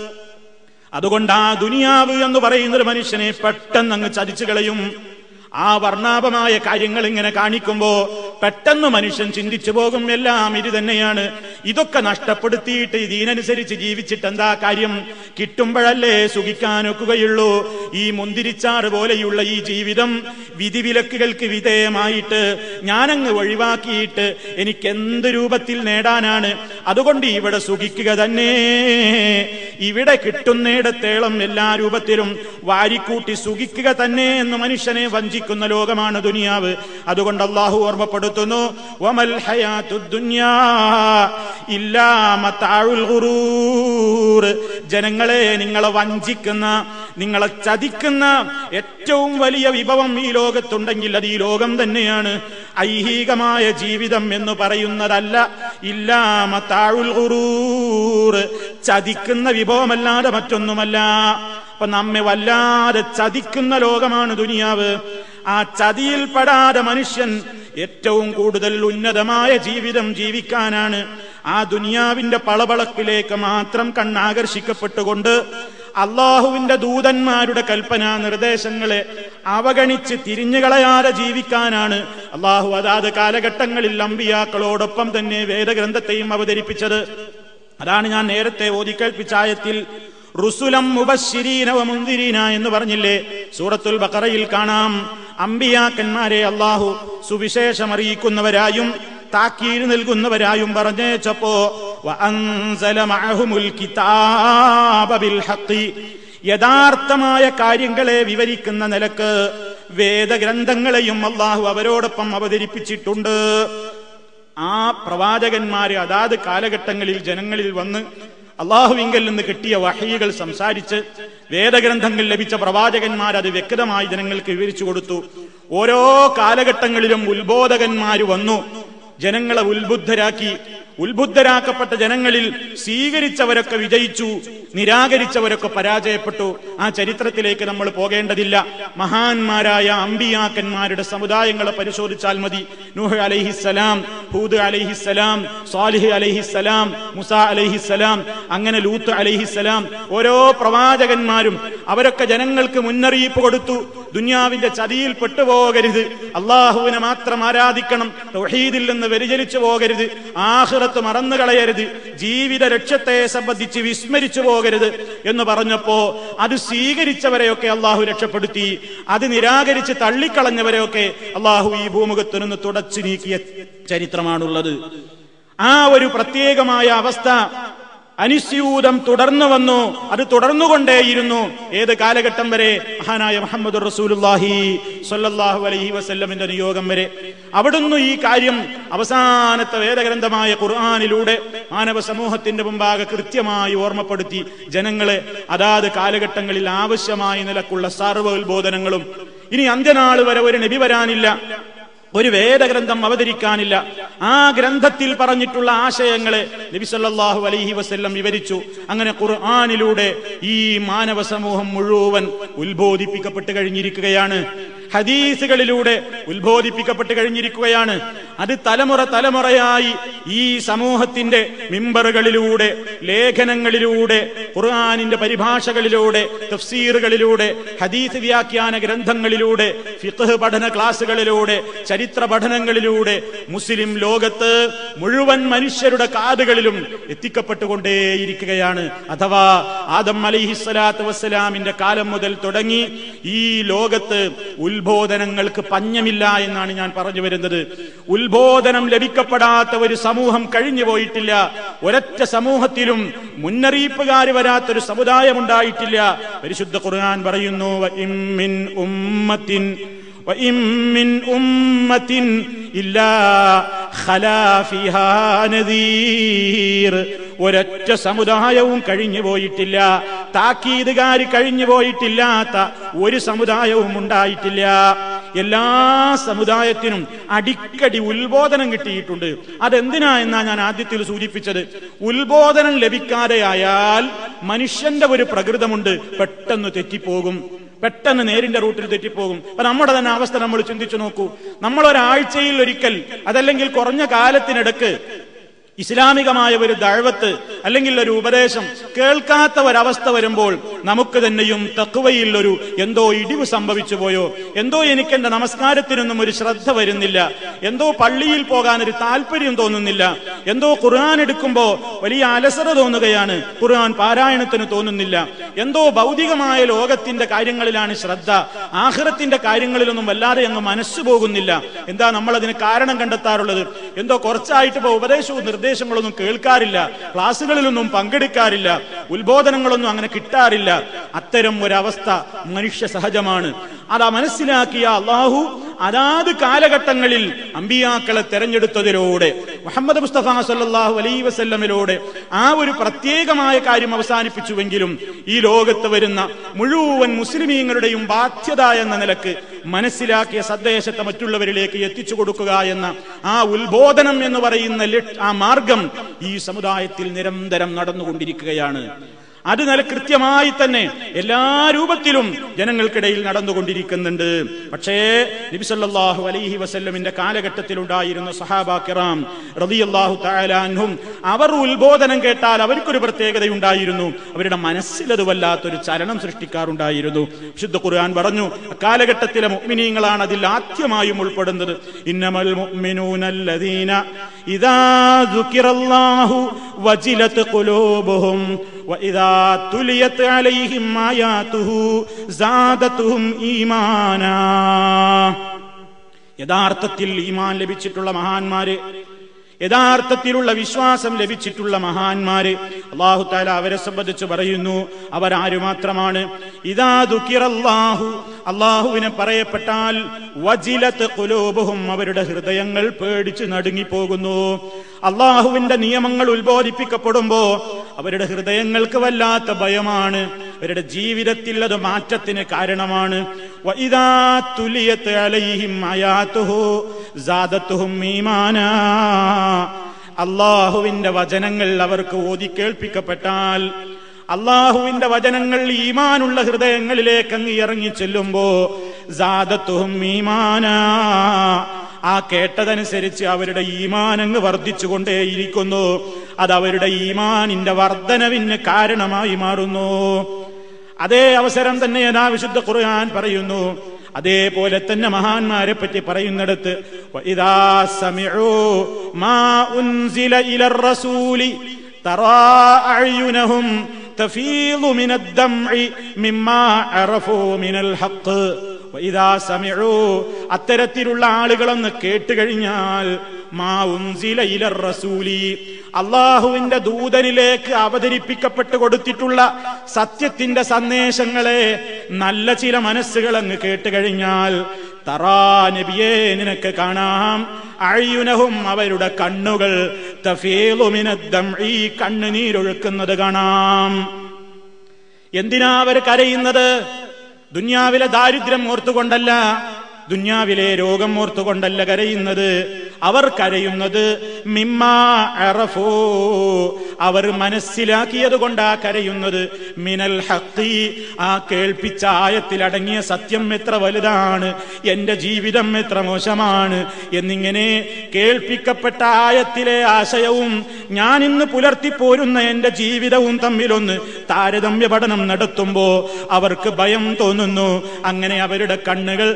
അതുകൊണ്ട് ആ ദുനിയാവ് എന്ന് പറയുന്ന ഒരു മനുഷ്യനെ പെട്ടെന്ന് അങ്ങ് ചതിച്ചു കളയും ആ വർണ്ണാഭമായ കാര്യങ്ങൾ ഇങ്ങനെ കാണിക്കുമ്പോ പെട്ടെന്ന് മനുഷ്യൻ ചിന്തിച്ചു പോകും എല്ലാം ഇത് തന്നെയാണ് ഇതൊക്കെ നഷ്ടപ്പെടുത്തിയിട്ട് ഇതിനനുസരിച്ച് ജീവിച്ചിട്ട് എന്താ കാര്യം കിട്ടുമ്പോഴല്ലേ സുഖിക്കാനൊക്കുകയുള്ളൂ ഈ മുന്തിരിച്ചാറ് പോലെയുള്ള ഈ ജീവിതം വിധിവിലക്കുകൾക്ക് വിധേയമായിട്ട് ഞാനങ്ങ് ഒഴിവാക്കിയിട്ട് എനിക്ക് എന്ത് രൂപത്തിൽ നേടാനാണ് അതുകൊണ്ട് ഇവിടെ സുഖിക്കുക തന്നെ ഇവിടെ കിട്ടുന്നിടത്തേളം എല്ലാ രൂപത്തിലും വാരിക്കൂട്ടി സുഖിക്കുക തന്നെ എന്ന് മനുഷ്യനെ വഞ്ചിക്കുന്ന ലോകമാണ് ദുനിയാവ് അതുകൊണ്ട് അള്ളാഹു ഓർമ്മപ്പെടുത്തുന്നു വമൽ ഹയാത്തുദ് ദുനിയാ ഇല്ലാ മത്താഉൽ ഗുറൂർ ജനങ്ങളെ നിങ്ങളെ വഞ്ചിക്കുന്ന നിങ്ങളെ ചതിക്കുന്ന ഏറ്റവും വലിയ വിഭവം ഈ ലോകത്തുണ്ടെങ്കിൽ അത് ഈ ലോകം തന്നെയാണ് ഐഹികമായ ജീവിതം എന്ന് പറയുന്നതല്ല ഇല്ലാ മത്താഉൽ ഗുറൂർ ചതിക്കുന്ന വിഭവമല്ലാതെ മറ്റൊന്നുമല്ല അപ്പൊ നമ്മെ വല്ലാതെ ചതിക്കുന്ന ലോകമാണ് ദുനിയാവ് ആ ചതിയിൽപ്പെടാതെ മനുഷ്യൻ ഏറ്റവും കൂടുതൽ ഉന്നതമായ ജീവിതം ജീവിക്കാനാണ് ആ ദുനിയാവിന്റെ പളപളക്കിലേക്ക് മാത്രം കണ്ണാകർഷിക്കപ്പെട്ടുകൊണ്ട് അള്ളാഹുവിന്റെ ദൂതന്മാരുടെ കൽപ്പനാ നിർദ്ദേശങ്ങളെ അവഗണിച്ച് തിരിഞ്ഞുകളയാതെ ജീവിക്കാനാണ് അള്ളാഹു അതാത് കാലഘട്ടങ്ങളിൽ അമ്പിയാക്കളോടൊപ്പം തന്നെ വേദഗ്രന്ഥത്തെയും അവതരിപ്പിച്ചത് അതാണ് ഞാൻ നേരത്തെ ഓതിക്കേൽപ്പിച്ച ആയത്തിൽ റുസുലം മുബശ്ശിരീന വ മുന്തിരീന എന്ന് പറഞ്ഞില്ലേ സൂറത്തുൽ ബഖറയിൽ കാണാം അമ്പിയാക്കന്മാരെ അള്ളാഹു സുവിശേഷം അറിയിക്കുന്നവരായും താക്കീര് നൽകുന്നവരായും പറഞ്ഞേച്ചപ്പോ വഅൻസല മഅഹുമുൽ കിതാബ ബിൽ ഹഖ് യഥാർത്ഥമായ കാര്യങ്ങളെ വിവരിക്കുന്ന നിലക്ക് വേദഗ്രന്ഥങ്ങളെയും അള്ളാഹു അവരോടൊപ്പം അവതരിപ്പിച്ചിട്ടുണ്ട് ആ പ്രവാചകന്മാര് അതാത് കാലഘട്ടങ്ങളിൽ ജനങ്ങളിൽ വന്ന് അള്ളാഹുവിങ്കൽ നിന്ന് കിട്ടിയ വഹയികൾ സംസാരിച്ച് വേദഗ്രന്ഥങ്ങൾ ലഭിച്ച പ്രവാചകന്മാർ അത് വ്യക്തമായി ജനങ്ങൾക്ക് വിവരിച്ചു കൊടുത്തു ഓരോ കാലഘട്ടങ്ങളിലും ഉത്ബോധകന്മാര് വന്നു ജനങ്ങളെ ഉത്ബുദ്ധരാക്കി ഉത്ബുദ്ധരാക്കപ്പെട്ട ജനങ്ങളിൽ സ്വീകരിച്ചവരൊക്കെ വിജയിച്ചു നിരാകരിച്ചവരൊക്കെ പരാജയപ്പെട്ടു ആ ചരിത്രത്തിലേക്ക് നമ്മൾ പോകേണ്ടതില്ല മഹാന്മാരായ അമ്പിയാക്കന്മാരുടെ സമുദായങ്ങളെ പരിശോധിച്ചാൽ മതി നൂഹ് അലൈഹിസ്സലാം ഹൂദ് അലൈഹിസ്സലാം സാലിഹ് അലൈഹിസ്സലാം മുസ അലൈഹിസ്സലാം അങ്ങനെ ലൂത്ത് അലൈഹിസ്സലാം ഓരോ പ്രവാചകന്മാരും അവരൊക്കെ ജനങ്ങൾക്ക് മുന്നറിയിപ്പ് കൊടുത്തു ദുന്യാവിന്റെ ചതിയിൽ പെട്ടുപോകരുത് അള്ളാഹുവിനെ മാത്രം ആരാധിക്കണം തൗഹീദിൽ നിന്ന് വ്യതിചലിച്ചു പോകരുത് ആഹ്റത്ത് മറന്നു കളയരുത് ജീവിത ലക്ഷ്യത്തെ സംബന്ധിച്ച് വിസ്മരിച്ചു പോകരുത് എന്ന് പറഞ്ഞപ്പോ അത് സ്വീകരിച്ചവരെയൊക്കെ അള്ളാഹു രക്ഷപ്പെടുത്തി അത് നിരാകരിച്ച് തള്ളിക്കളഞ്ഞവരെയൊക്കെ അള്ളാഹു ഈ ഭൂമുഖത്തു നിന്ന് തുടച്ചു നീക്കിയ ചരിത്രമാണുള്ളത് ആ ഒരു പ്രത്യേകമായ അവസ്ഥ അനിസ്യൂതം തുടർന്നു വന്നു അത് തുടർന്നുകൊണ്ടേയിരുന്നു ഏത് കാലഘട്ടം വരെ മഹാനായ മുഹമ്മദ് റസൂലുല്ലാഹി സ്വല്ലല്ലാഹു അലൈഹി വസല്ലമിന്റെ നിയോഗം വരെ അവിടുന്ന് ഈ കാര്യം അവസാനത്തെ വേദഗ്രന്ഥമായ ഖുർആാനിലൂടെ മാനവ സമൂഹത്തിന്റെ മുമ്പാകെ കൃത്യമായി ഓർമ്മപ്പെടുത്തി ജനങ്ങളെ അതാത് കാലഘട്ടങ്ങളിൽ ആവശ്യമായ നിലക്കുള്ള സർവ്വ ഉത്ബോധനങ്ങളും ഇനി അന്ത്യനാൾ വരെ ഒരു നബി വരാനില്ല ഒരു വേദഗ്രന്ഥം അവതരിക്കാനില്ല ആ ഗ്രന്ഥത്തിൽ പറഞ്ഞിട്ടുള്ള ആശയങ്ങളെ നബി സല്ലല്ലാഹു അലൈഹി വസല്ലം വിവരിച്ചു അങ്ങനെ ഖുർആനിലൂടെ ഈ മാനവ സമൂഹം മുഴുവൻ ഉത്ബോധിപ്പിക്കപ്പെട്ട് കഴിഞ്ഞിരിക്കുകയാണ് ഹദീസുകളിലൂടെ ഉത്ബോധിപ്പിക്കപ്പെട്ട് കഴിഞ്ഞിരിക്കുകയാണ് അത് തലമുറ തലമുറയായി ഈ സമൂഹത്തിന്റെ മിമ്പറുകളിലൂടെ ലേഖനങ്ങളിലൂടെ ഖുർആാനിന്റെ പരിഭാഷകളിലൂടെ തഫ്സീറുകളിലൂടെ ഹദീസ് വ്യാഖ്യാന ഗ്രന്ഥങ്ങളിലൂടെ ഫിഖ് പഠന ക്ലാസുകളിലൂടെ ചരിത്ര പഠനങ്ങളിലൂടെ മുസ്ലിം ലോകത്ത് മുഴുവൻ മനുഷ്യരുടെ കാതുകളിലും എത്തിക്കപ്പെട്ടുകൊണ്ടേയിരിക്കുകയാണ് അഥവാ ആദം അലിഹിസ്സലാത്തു വസ്സലാമിന്റെ കാലം മുതൽ തുടങ്ങി ഈ ലോകത്ത് ഉത്ബോധനങ്ങൾക്ക് പഞ്ഞമില്ല എന്നാണ് ഞാൻ പറഞ്ഞു വരുന്നത് ഉത്ബോധനം ലഭിക്കപ്പെടാത്ത ഒരു സമൂഹം കഴിഞ്ഞു പോയിട്ടില്ല ഒരൊറ്റ സമൂഹത്തിലും മുന്നറിയിപ്പുകാര് വരാത്തൊരു സമുദായം ഉണ്ടായിട്ടില്ല പരിശുദ്ധ ഖുർആൻ പറയുന്നു "വ ഇം മിൻ ഉമ്മത്തിൻ وإن من أمة إلا خلا فيها نذير ഒരൊറ്റ സമുദായവും കഴിഞ്ഞു പോയിട്ടില്ല താക്കീതുകാർ കഴിഞ്ഞു പോയിട്ടില്ലാത്ത ഒരു സമുദായവും ഉണ്ടായിട്ടില്ല എല്ലാ സമുദായത്തിനും അടിക്കടി ഉത്ബോധനം കിട്ടിയിട്ടുണ്ട് അതെന്തിനാ എന്നാ ഞാൻ ആദ്യത്തിൽ സൂചിപ്പിച്ചത് ഉത്ബോധനം ലഭിക്കാതെയായാൽ മനുഷ്യന്റെ ഒരു പ്രകൃതമുണ്ട് പെട്ടെന്ന് തെറ്റിപ്പോകും പെട്ടെന്ന് നേരിന്റെ റൂട്ടിൽ തെറ്റിപ്പോകും അപ്പൊ നമ്മുടെ തന്നെ അവസ്ഥ നമ്മൾ ചിന്തിച്ചു നോക്കൂ നമ്മൾ ഒരാഴ്ചയിൽ ഒരിക്കൽ അതല്ലെങ്കിൽ കുറഞ്ഞ കാലത്തിനിടക്ക് ഇസ്ലാമികമായ ഒരു ദഴവത്ത് അല്ലെങ്കിൽ ഒരു ഉപദേശം കേൾക്കാത്ത ഒരവസ്ഥ വരുമ്പോൾ നമുക്ക് തന്നെയും തക്കുവയിൽ ഒരു എന്തോ ഇടിവ് സംഭവിച്ചു പോയോ എന്തോ എനിക്ക് എന്റെ നമസ്കാരത്തിനൊന്നും ഒരു ശ്രദ്ധ വരുന്നില്ല എന്തോ പള്ളിയിൽ പോകാൻ ഒരു താല്പര്യം തോന്നുന്നില്ല എന്തോ ഖുർആൻ എടുക്കുമ്പോ വലിയ അലസത തോന്നുകയാണ് ഖുർആൻ പാരായണത്തിന് തോന്നുന്നില്ല എന്തോ ഭൗതികമായ ലോകത്തിന്റെ കാര്യങ്ങളിലാണ് ശ്രദ്ധ ആഹ്റത്തിന്റെ കാര്യങ്ങളിലൊന്നും വല്ലാതെ അങ്ങ് മനസ്സു പോകുന്നില്ല എന്താ നമ്മൾ അതിന് കാരണം കണ്ടെത്താറുള്ളത് എന്തോ കുറച്ചായിട്ട് ഇപ്പോ ഉപദേശവും നിർദ്ദേശങ്ങളൊന്നും കേൾക്കാറില്ല ക്ലാസ്സുകളിലൊന്നും പങ്കെടുക്കാറില്ല ഉത്ബോധനങ്ങളൊന്നും അങ്ങനെ കിട്ടാറില്ല അത്തരം ഒരവസ്ഥ മനുഷ്യ സഹജമാണ് അതാ മനസ്സിലാക്കിയ അള്ളാഹു അതാത് കാലഘട്ടങ്ങളിൽ അമ്പിയാക്കളെ തെരഞ്ഞെടുത്തതിലൂടെ മുഹമ്മദ് മുസ്തഫ സല്ലാഹു അലൈ വസല്ലമിലൂടെ ആ ഒരു പ്രത്യേകമായ കാര്യം അവസാനിപ്പിച്ചുവെങ്കിലും ഈ ലോകത്ത് വരുന്ന മുഴുവൻ മുസ്ലിമീങ്ങളുടെയും ബാധ്യത എന്ന നിലക്ക് മനസ്സിലാക്കിയ സന്ദേശത്തെ മറ്റുള്ളവരിലേക്ക് എത്തിച്ചു കൊടുക്കുക എന്ന ആ ഉത്ബോധനം എന്ന് പറയുന്ന ലക്ഷ- ആ മാർഗം ഈ സമുദായത്തിൽ നിരന്തരം നടന്നുകൊണ്ടിരിക്കുകയാണ് അത് നല്ല കൃത്യമായി തന്നെ എല്ലാ രൂപത്തിലും ജനങ്ങൾക്കിടയിൽ നടന്നുകൊണ്ടിരിക്കുന്നുണ്ട് പക്ഷേ നബിസല്ലാഹു അലൈഹി വസല്ലമിന്റെ കാലഘട്ടത്തിൽ ഉണ്ടായിരുന്ന സഹാബാ കിറാം റളിയല്ലാഹു തആല അൻഹും അവർ ഉത്ബോധനം കേട്ടാൽ അവർക്കൊരു പ്രത്യേകതയുണ്ടായിരുന്നു അവരുടെ മനസ്സിൽ അത് വല്ലാത്തൊരു ചലനം സൃഷ്ടിക്കാറുണ്ടായിരുന്നു വിശുദ്ധ ഖുർആൻ പറഞ്ഞു കാലഘട്ടത്തിലെ മുഅ്മിനീങ്ങളാണ് അതിൽ ആദ്യമായും ഉൾപ്പെടുന്നത് ഇന്നമൽ മുഅ്മിനൂനല്ലദീന ഇദാ ദുകിറല്ലാഹു വജിലത് ഖുലൂബുഹും വഇദാ തുലിയത് അലൈഹിം ആയാതുഹു സാദതുഹും ഈമാനാ യഥാർത്ഥത്തിൽ ഈമാൻ ലഭിച്ചിട്ടുള്ള മഹാന്മാര് യഥാർത്ഥത്തിലുള്ള വിശ്വാസം ലഭിച്ചിട്ടുള്ള മഹാന്മാര് അള്ളാഹു താല അവരെ സംബന്ധിച്ച് പറയുന്നു അവരാരു മാത്രമാണ് ഇതാ ദുഃഖിറല്ലാഹു അള്ളാഹുവിനെ പറയപ്പെട്ടാൽ വജിലത്ത് കുലോബുഹും അവരുടെ ഹൃദയങ്ങൾ പേടിച്ച് നടുങ്ങിപ്പോകുന്നു അള്ളാഹുവിന്റെ നിയമങ്ങൾ ഉത്ബോധിപ്പിക്കപ്പെടുമ്പോ അവരുടെ ഹൃദയങ്ങൾക്ക് വല്ലാത്ത ഭയമാണ് അവരുടെ ജീവിതത്തിൽ അത് മാറ്റത്തിന് കാരണമാണ് വഇദാ തുലിയത്ത് അലൈഹിം ആയാതുഹു സാദത്തുഹും ഈമാനാ അള്ളാഹുവിന്റെ വചനങ്ങൾ അവർക്ക് ഓതി കേൾപ്പിക്കപ്പെട്ടാൽ അള്ളാഹുവിന്റെ വചനങ്ങൾ ഈമാനുള്ള ഹൃദയങ്ങളിലേക്ക് അങ്ങ് ഇറങ്ങി ചെല്ലുമ്പോ സാദത്തുഹും ഈമാനാ ആ കേട്ടതനുസരിച്ച് അവരുടെ ഈമാനങ്ങ് വർദ്ധിച്ചുകൊണ്ടേയിരിക്കുന്നു അത് അവരുടെ ഈമാനിന്റെ വർധനവിന് കാരണമായി മാറുന്നു അതേ അവസരം തന്നെ യഥാ വിശുദ്ധ ഖുർആൻ പറയുന്നു അതേപോലെ തന്നെ മഹാന്മാരെ പറ്റി പറയുന്നിടത്ത് വഇദാ സമിഉ മാ ഉൻസില ഇലർ റസൂലി തറാ അയ്യുനഹും تفيض من الدمع مما عرفوا من الحق وإذا سمعوا അത്തരത്തിലുള്ള ആളുകളൊന്ന് കേട്ട് കഴിഞ്ഞാൽ മാ ഉൻസില ഇലർ റസൂലി അള്ളാഹുവിന്റെ ദൂതനിലേക്ക് അവതരിപ്പിക്കപ്പെട്ടു കൊടുത്തിട്ടുള്ള സത്യത്തിന്റെ സന്ദേശങ്ങളെ നല്ല ചില മനസ്സുകൾ അങ്ങ് കേട്ട് കഴിഞ്ഞാൽ തറാ നബിയെ നിനക്ക് കാണാം അഴിയുനഹും അവരുടെ കണ്ണുകൾ തഫീലുമിനദ്ദം ഈ കണ്ണുനീരൊഴുക്കുന്നത് കാണാം എന്തിനാ അവർ കരയുന്നത് ദുന്യാവിലെ ദാരിദ്ര്യം ഓർത്തുകൊണ്ടല്ല ദുന്യാവിലെ രോഗം ഓർത്തുകൊണ്ടല്ല കരയുന്നത് അവർ കരയുന്നത് മിമ്മാ അറഫോ അവർ മനസ്സിലാക്കിയത് കൊണ്ടാ കരയുന്നത് മിനൽ ഹക്കി ആ കേൾപ്പിച്ച ആയത്തിൽ അടങ്ങിയ സത്യം എത്ര വലുതാണ് എന്റെ ജീവിതം എത്ര മോശമാണ് എന്നിങ്ങനെ കേൾപ്പിക്കപ്പെട്ട ആയത്തിലെ ആശയവും ഞാൻ ഇന്ന് പുലർത്തിപ്പോരുന്ന എന്റെ ജീവിതവും തമ്മിലൊന്ന് താരതമ്യ പഠനം നടത്തുമ്പോ അവർക്ക് ഭയം തോന്നുന്നു അങ്ങനെ അവരുടെ കണ്ണുകൾ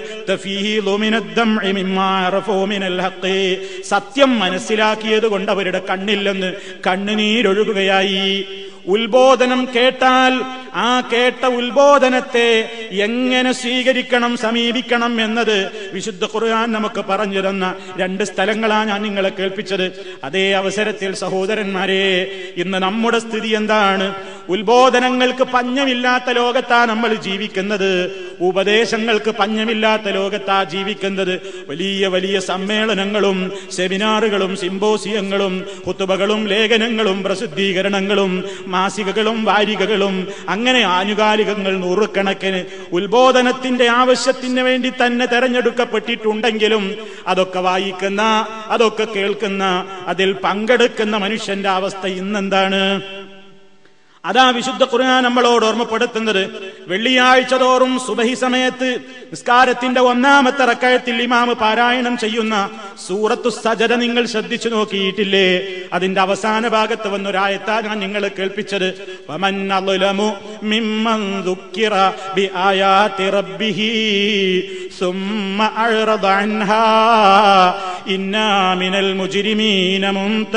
സത്യം മനസ്സിലാക്കിയത് കൊണ്ട് അവരുടെ കണ്ണിൽ നിന്ന് കണ്ണുനീരൊഴുകുകയായി ഉത്ബോധനം കേട്ടാൽ ആ കേട്ട ഉത്ബോധനത്തെ എങ്ങനെ സ്വീകരിക്കണം സമീപിക്കണം എന്നത് വിശുദ്ധ ഖുർആൻ നമുക്ക് പറഞ്ഞു തന്ന രണ്ട് സ്ഥലങ്ങളാണ് ഞാൻ നിങ്ങളെ കേൾപ്പിച്ചത് അതേ അവസരത്തിൽ സഹോദരന്മാരെ ഇന്ന് നമ്മുടെ സ്ഥിതി എന്താണ് ഉത്ബോധനങ്ങൾക്ക് പഞ്ഞമില്ലാത്ത ലോകത്താ നമ്മൾ ജീവിക്കുന്നത് ഉപദേശങ്ങൾക്ക് പഞ്ഞമില്ലാത്ത ലോകത്താ ജീവിക്കുന്നത് വലിയ വലിയ സമ്മേളനങ്ങളും സെമിനാറുകളും സിംബോസിയങ്ങളും കുത്തുബകളും ലേഖനങ്ങളും പ്രസിദ്ധീകരണങ്ങളും മാസികകളും വാരികകളും അങ്ങനെ ആനുകാലികങ്ങൾ നൂറുകണക്കിന് ഉത്ബോധനത്തിന്റെ ആവശ്യത്തിന് വേണ്ടി തന്നെ തെരഞ്ഞെടുക്കപ്പെട്ടിട്ടുണ്ടെങ്കിലും അതൊക്കെ വായിക്കുന്ന അതൊക്കെ കേൾക്കുന്ന അതിൽ പങ്കെടുക്കുന്ന മനുഷ്യന്റെ അവസ്ഥ ഇന്നെന്താണ് അതാ വിശുദ്ധ ഖുർആൻ നമ്മളോട് ഓർമ്മപ്പെടുത്തുന്നത് വെള്ളിയാഴ്ച തോറും സുബഹി സമയത്ത് നിസ്കാരത്തിന്റെ ഒന്നാമത്തെ റക്കയത്തിൽ ഇമാമ് പാരായണം ചെയ്യുന്ന സൂറത്തു സജത നിങ്ങൾ ശ്രദ്ധിച്ചു നോക്കിയിട്ടില്ലേ അതിന്റെ അവസാന ഭാഗത്ത് വന്നൊരായത്താ ഞാൻ നിങ്ങളെ കേൾപ്പിച്ചത് വമൻ അളുലമു മിമ്മൻ ദുഃഖിറ ബിആയാതി റബ്ബിഹി സുമ്മ അഅറദ അൻഹാ ഇന്നാ മിനൽ മുജ്രിമീന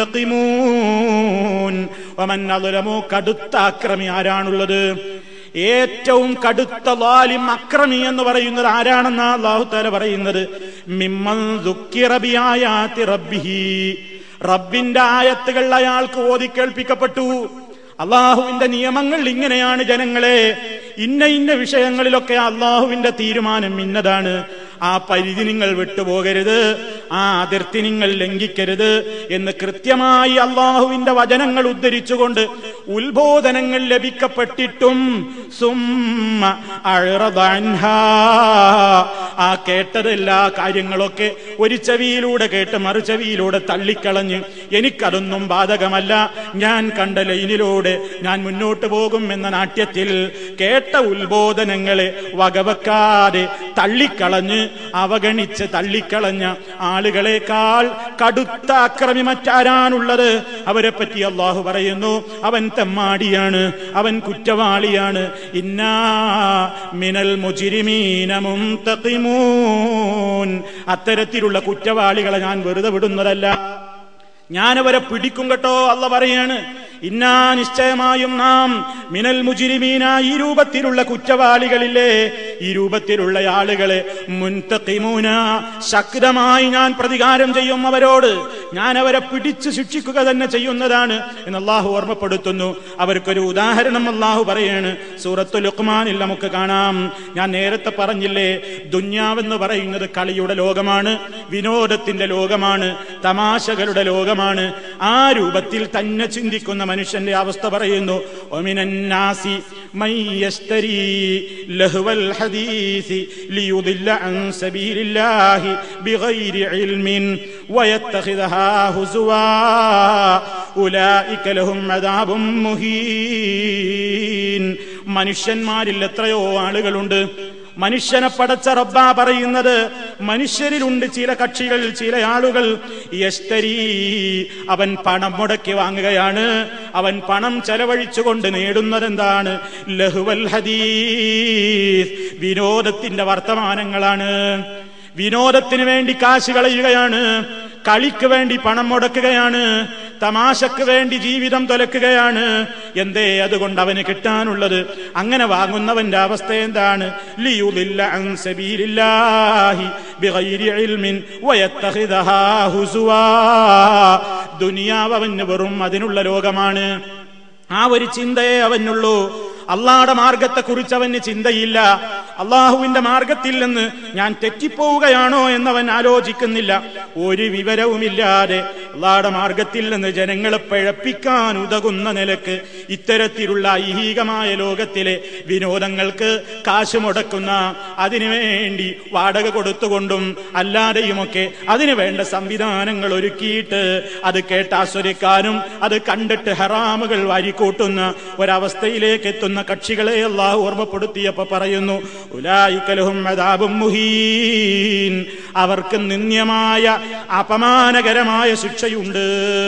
മുൻതഖിമൂൻ വമൻ അളുലമു കടുത്ത അക്രമി ആരാണുള്ളത് ഏറ്റവും കടുത്ത ലാലിം അക്രമി എന്ന് പറയുന്നത് ആരാണെന്നാ അള്ളാഹുത്താല പറയുന്നത് മിമ്മൻ ദുഃഖിറബിയായാത്തി റബ്ബിഹി റബ്ബിന്റെ ആയത്തുകൾ അയാൾക്ക് ഓതി കേൾപ്പിക്കപ്പെട്ടു അള്ളാഹുവിന്റെ നിയമങ്ങൾ ഇങ്ങനെയാണ് ജനങ്ങളെ ഇന്ന ഇന്ന വിഷയങ്ങളിലൊക്കെ അള്ളാഹുവിന്റെ തീരുമാനം ഇന്നതാണ് ആ പരിധി നിങ്ങൾ വിട്ടുപോകരുത് ആ അതിർത്തി നിങ്ങൾ ലംഘിക്കരുത് എന്ന് കൃത്യമായി അള്ളാഹുവിന്റെ വചനങ്ങൾ ഉദ്ധരിച്ചുകൊണ്ട് ഉത്ബോധനങ്ങൾ ലഭിക്കപ്പെട്ടിട്ടും സുമ്മ അഴറദാൻഹാ ആ കേട്ടതെല്ലാ കാര്യങ്ങളൊക്കെ ഒരു ചെവിയിലൂടെ കേട്ട് മറു ചെവിയിലൂടെ തള്ളിക്കളഞ്ഞ് എനിക്കതൊന്നും ബാധകമല്ല ഞാൻ കണ്ട ലൈനിലൂടെ ഞാൻ മുന്നോട്ട് പോകും എന്ന നാട്യത്തിൽ കേട്ട ഉത്ബോധനങ്ങളെ വകവെക്കാതെ തള്ളിക്കളഞ്ഞ് അവഗണിച്ച് തള്ളിക്കളഞ്ഞ ആളുകളെക്കാൾ കടുത്ത അക്രമി മറ്റാരാണുള്ളത് അവരെ പറ്റി അള്ളാഹു പറയുന്നു അവൻ തെമ്മാടിയാണ് അവൻ കുറ്റവാളിയാണ് ഇന്നാ മിനൽ മുജിരിമീന മുന്തഖിമൂൻ അത്തരത്തിലുള്ള കുറ്റവാളികളെ ഞാൻ വെറുതെ വിടുന്നതല്ല ഞാനവരെ പിടിക്കും കേട്ടോ അല്ല പറയാണ് ഇന്നാ നിശ്ചയമായും നാം മിനൽ മുജിരിമീന ഈ രൂപത്തിലുള്ള കുറ്റവാളികളില്ലേ ഈ രൂപത്തിലുള്ള ആളുകളെ മുൻതഖിമൂന ശക്തമായി ഞാൻ പ്രതികാരം ചെയ്യും അവരോട് ഞാൻ അവരെ പിടിച്ചു ശിക്ഷിക്കുക തന്നെ ചെയ്യുന്നതാണ് എന്ന് അള്ളാഹു ഓർമ്മപ്പെടുത്തുന്നു അവർക്കൊരു ഉദാഹരണം അള്ളാഹു പറയാണ് സൂറത്തു ലുക്മാനിൽ നമുക്ക് കാണാം ഞാൻ നേരത്തെ പറഞ്ഞില്ലേ ദുന്യാവെന്ന് പറയുന്നത് കളിയുടെ ലോകമാണ് വിനോദത്തിന്റെ ലോകമാണ് തമാശകളുടെ ലോകമാണ് ആ രൂപത്തിൽ തന്നെ ചിന്തിക്കുന്ന മനുഷ്യന്റെ അവസ്ഥ പറയുന്നു ഒമിനന്നാസി മൻ യസ്തരി ലഹ്വൽ ഹദീസി ലിയുദില്ല അൻ സബീലില്ലാഹി ബിഗൈരി ഇൽമിൻ വയത്തഖിദഹാ ഹുസുവാ ഉലൈക ലഹും അദാബും മുഹീൻ മനുഷ്യന്മാരിൽ എത്രയോ ആളുകളുണ്ട് മനുഷ്യനെ പടച്ച റബ്ബ പറയുന്നത് മനുഷ്യരിലുണ്ട് ചില കക്ഷികൾ ചില ആളുകൾ യസ്തരി അവൻ പണം മുടക്കി വാങ്ങുകയാണ് അവൻ പണം ചെലവഴിച്ചുകൊണ്ട് നേടുന്നത് എന്താണ് ലഹുവൽ ഹദീസ് വിനോദത്തിന്റെ വർത്തമാനങ്ങളാണ് വിനോദത്തിന് വേണ്ടി കാശ് കളയുകയാണ് കളിക്ക് വേണ്ടി പണം മുടക്കുകയാണ് തമാശക്ക് വേണ്ടി ജീവിതം തുലക്കുകയാണ് എന്തേ അതുകൊണ്ട് അവന് കിട്ടാനുള്ളത് അങ്ങനെ വാങ്ങുന്നവന്റെ അവസ്ഥ എന്താണ് ലിയുദില്ല അൻ സബീലില്ലാഹി ബിഗൈരി ഇൽമിൻ വയത്തഖിദഹാ ഹുസുവാ ദുനിയാവ് അവന് വെറും അതിനുള്ള ലോകമാണ് ആ ഒരു ചിന്തയെ അവനുള്ളൂ അള്ളാഹുടെ മാർഗത്തെ കുറിച്ച് അവന് ചിന്തയില്ല അള്ളാഹുവിന്റെ മാർഗത്തിൽ നിന്ന് ഞാൻ തെറ്റിപ്പോവുകയാണോ എന്നവൻ ആലോചിക്കുന്നില്ല ഒരു വിവരവുമില്ലാതെ അള്ളാഹുടെ മാർഗത്തിൽ നിന്ന് ജനങ്ങളെ പിഴപ്പിക്കാൻ ഉതകുന്ന നിലക്ക് ഇത്തരത്തിലുള്ള ഐഹികമായ ലോകത്തിലെ വിനോദങ്ങൾക്ക് കാശ് മുടക്കുന്ന അതിനുവേണ്ടി വാടക കൊടുത്തുകൊണ്ടും അല്ലാതെയുമൊക്കെ അതിനു വേണ്ട സംവിധാനങ്ങൾ ഒരുക്കിയിട്ട് അത് കേട്ട് ആസ്വദിക്കാനും അത് കണ്ടിട്ട് ഹറാമുകൾ വാരിക്കൂട്ടുന്ന ഒരവസ്ഥയിലേക്ക് എത്തുന്ന കക്ഷികളെ അള്ളാഹു ഓർമ്മപ്പെടുത്തിയപ്പോ പറയുന്നു ഉലായിക്കലഹും അദാബും മുഹീൻ അവർക്ക് നിന്ദ്യമായ അപമാനകരമായ ശിക്ഷയുണ്ട്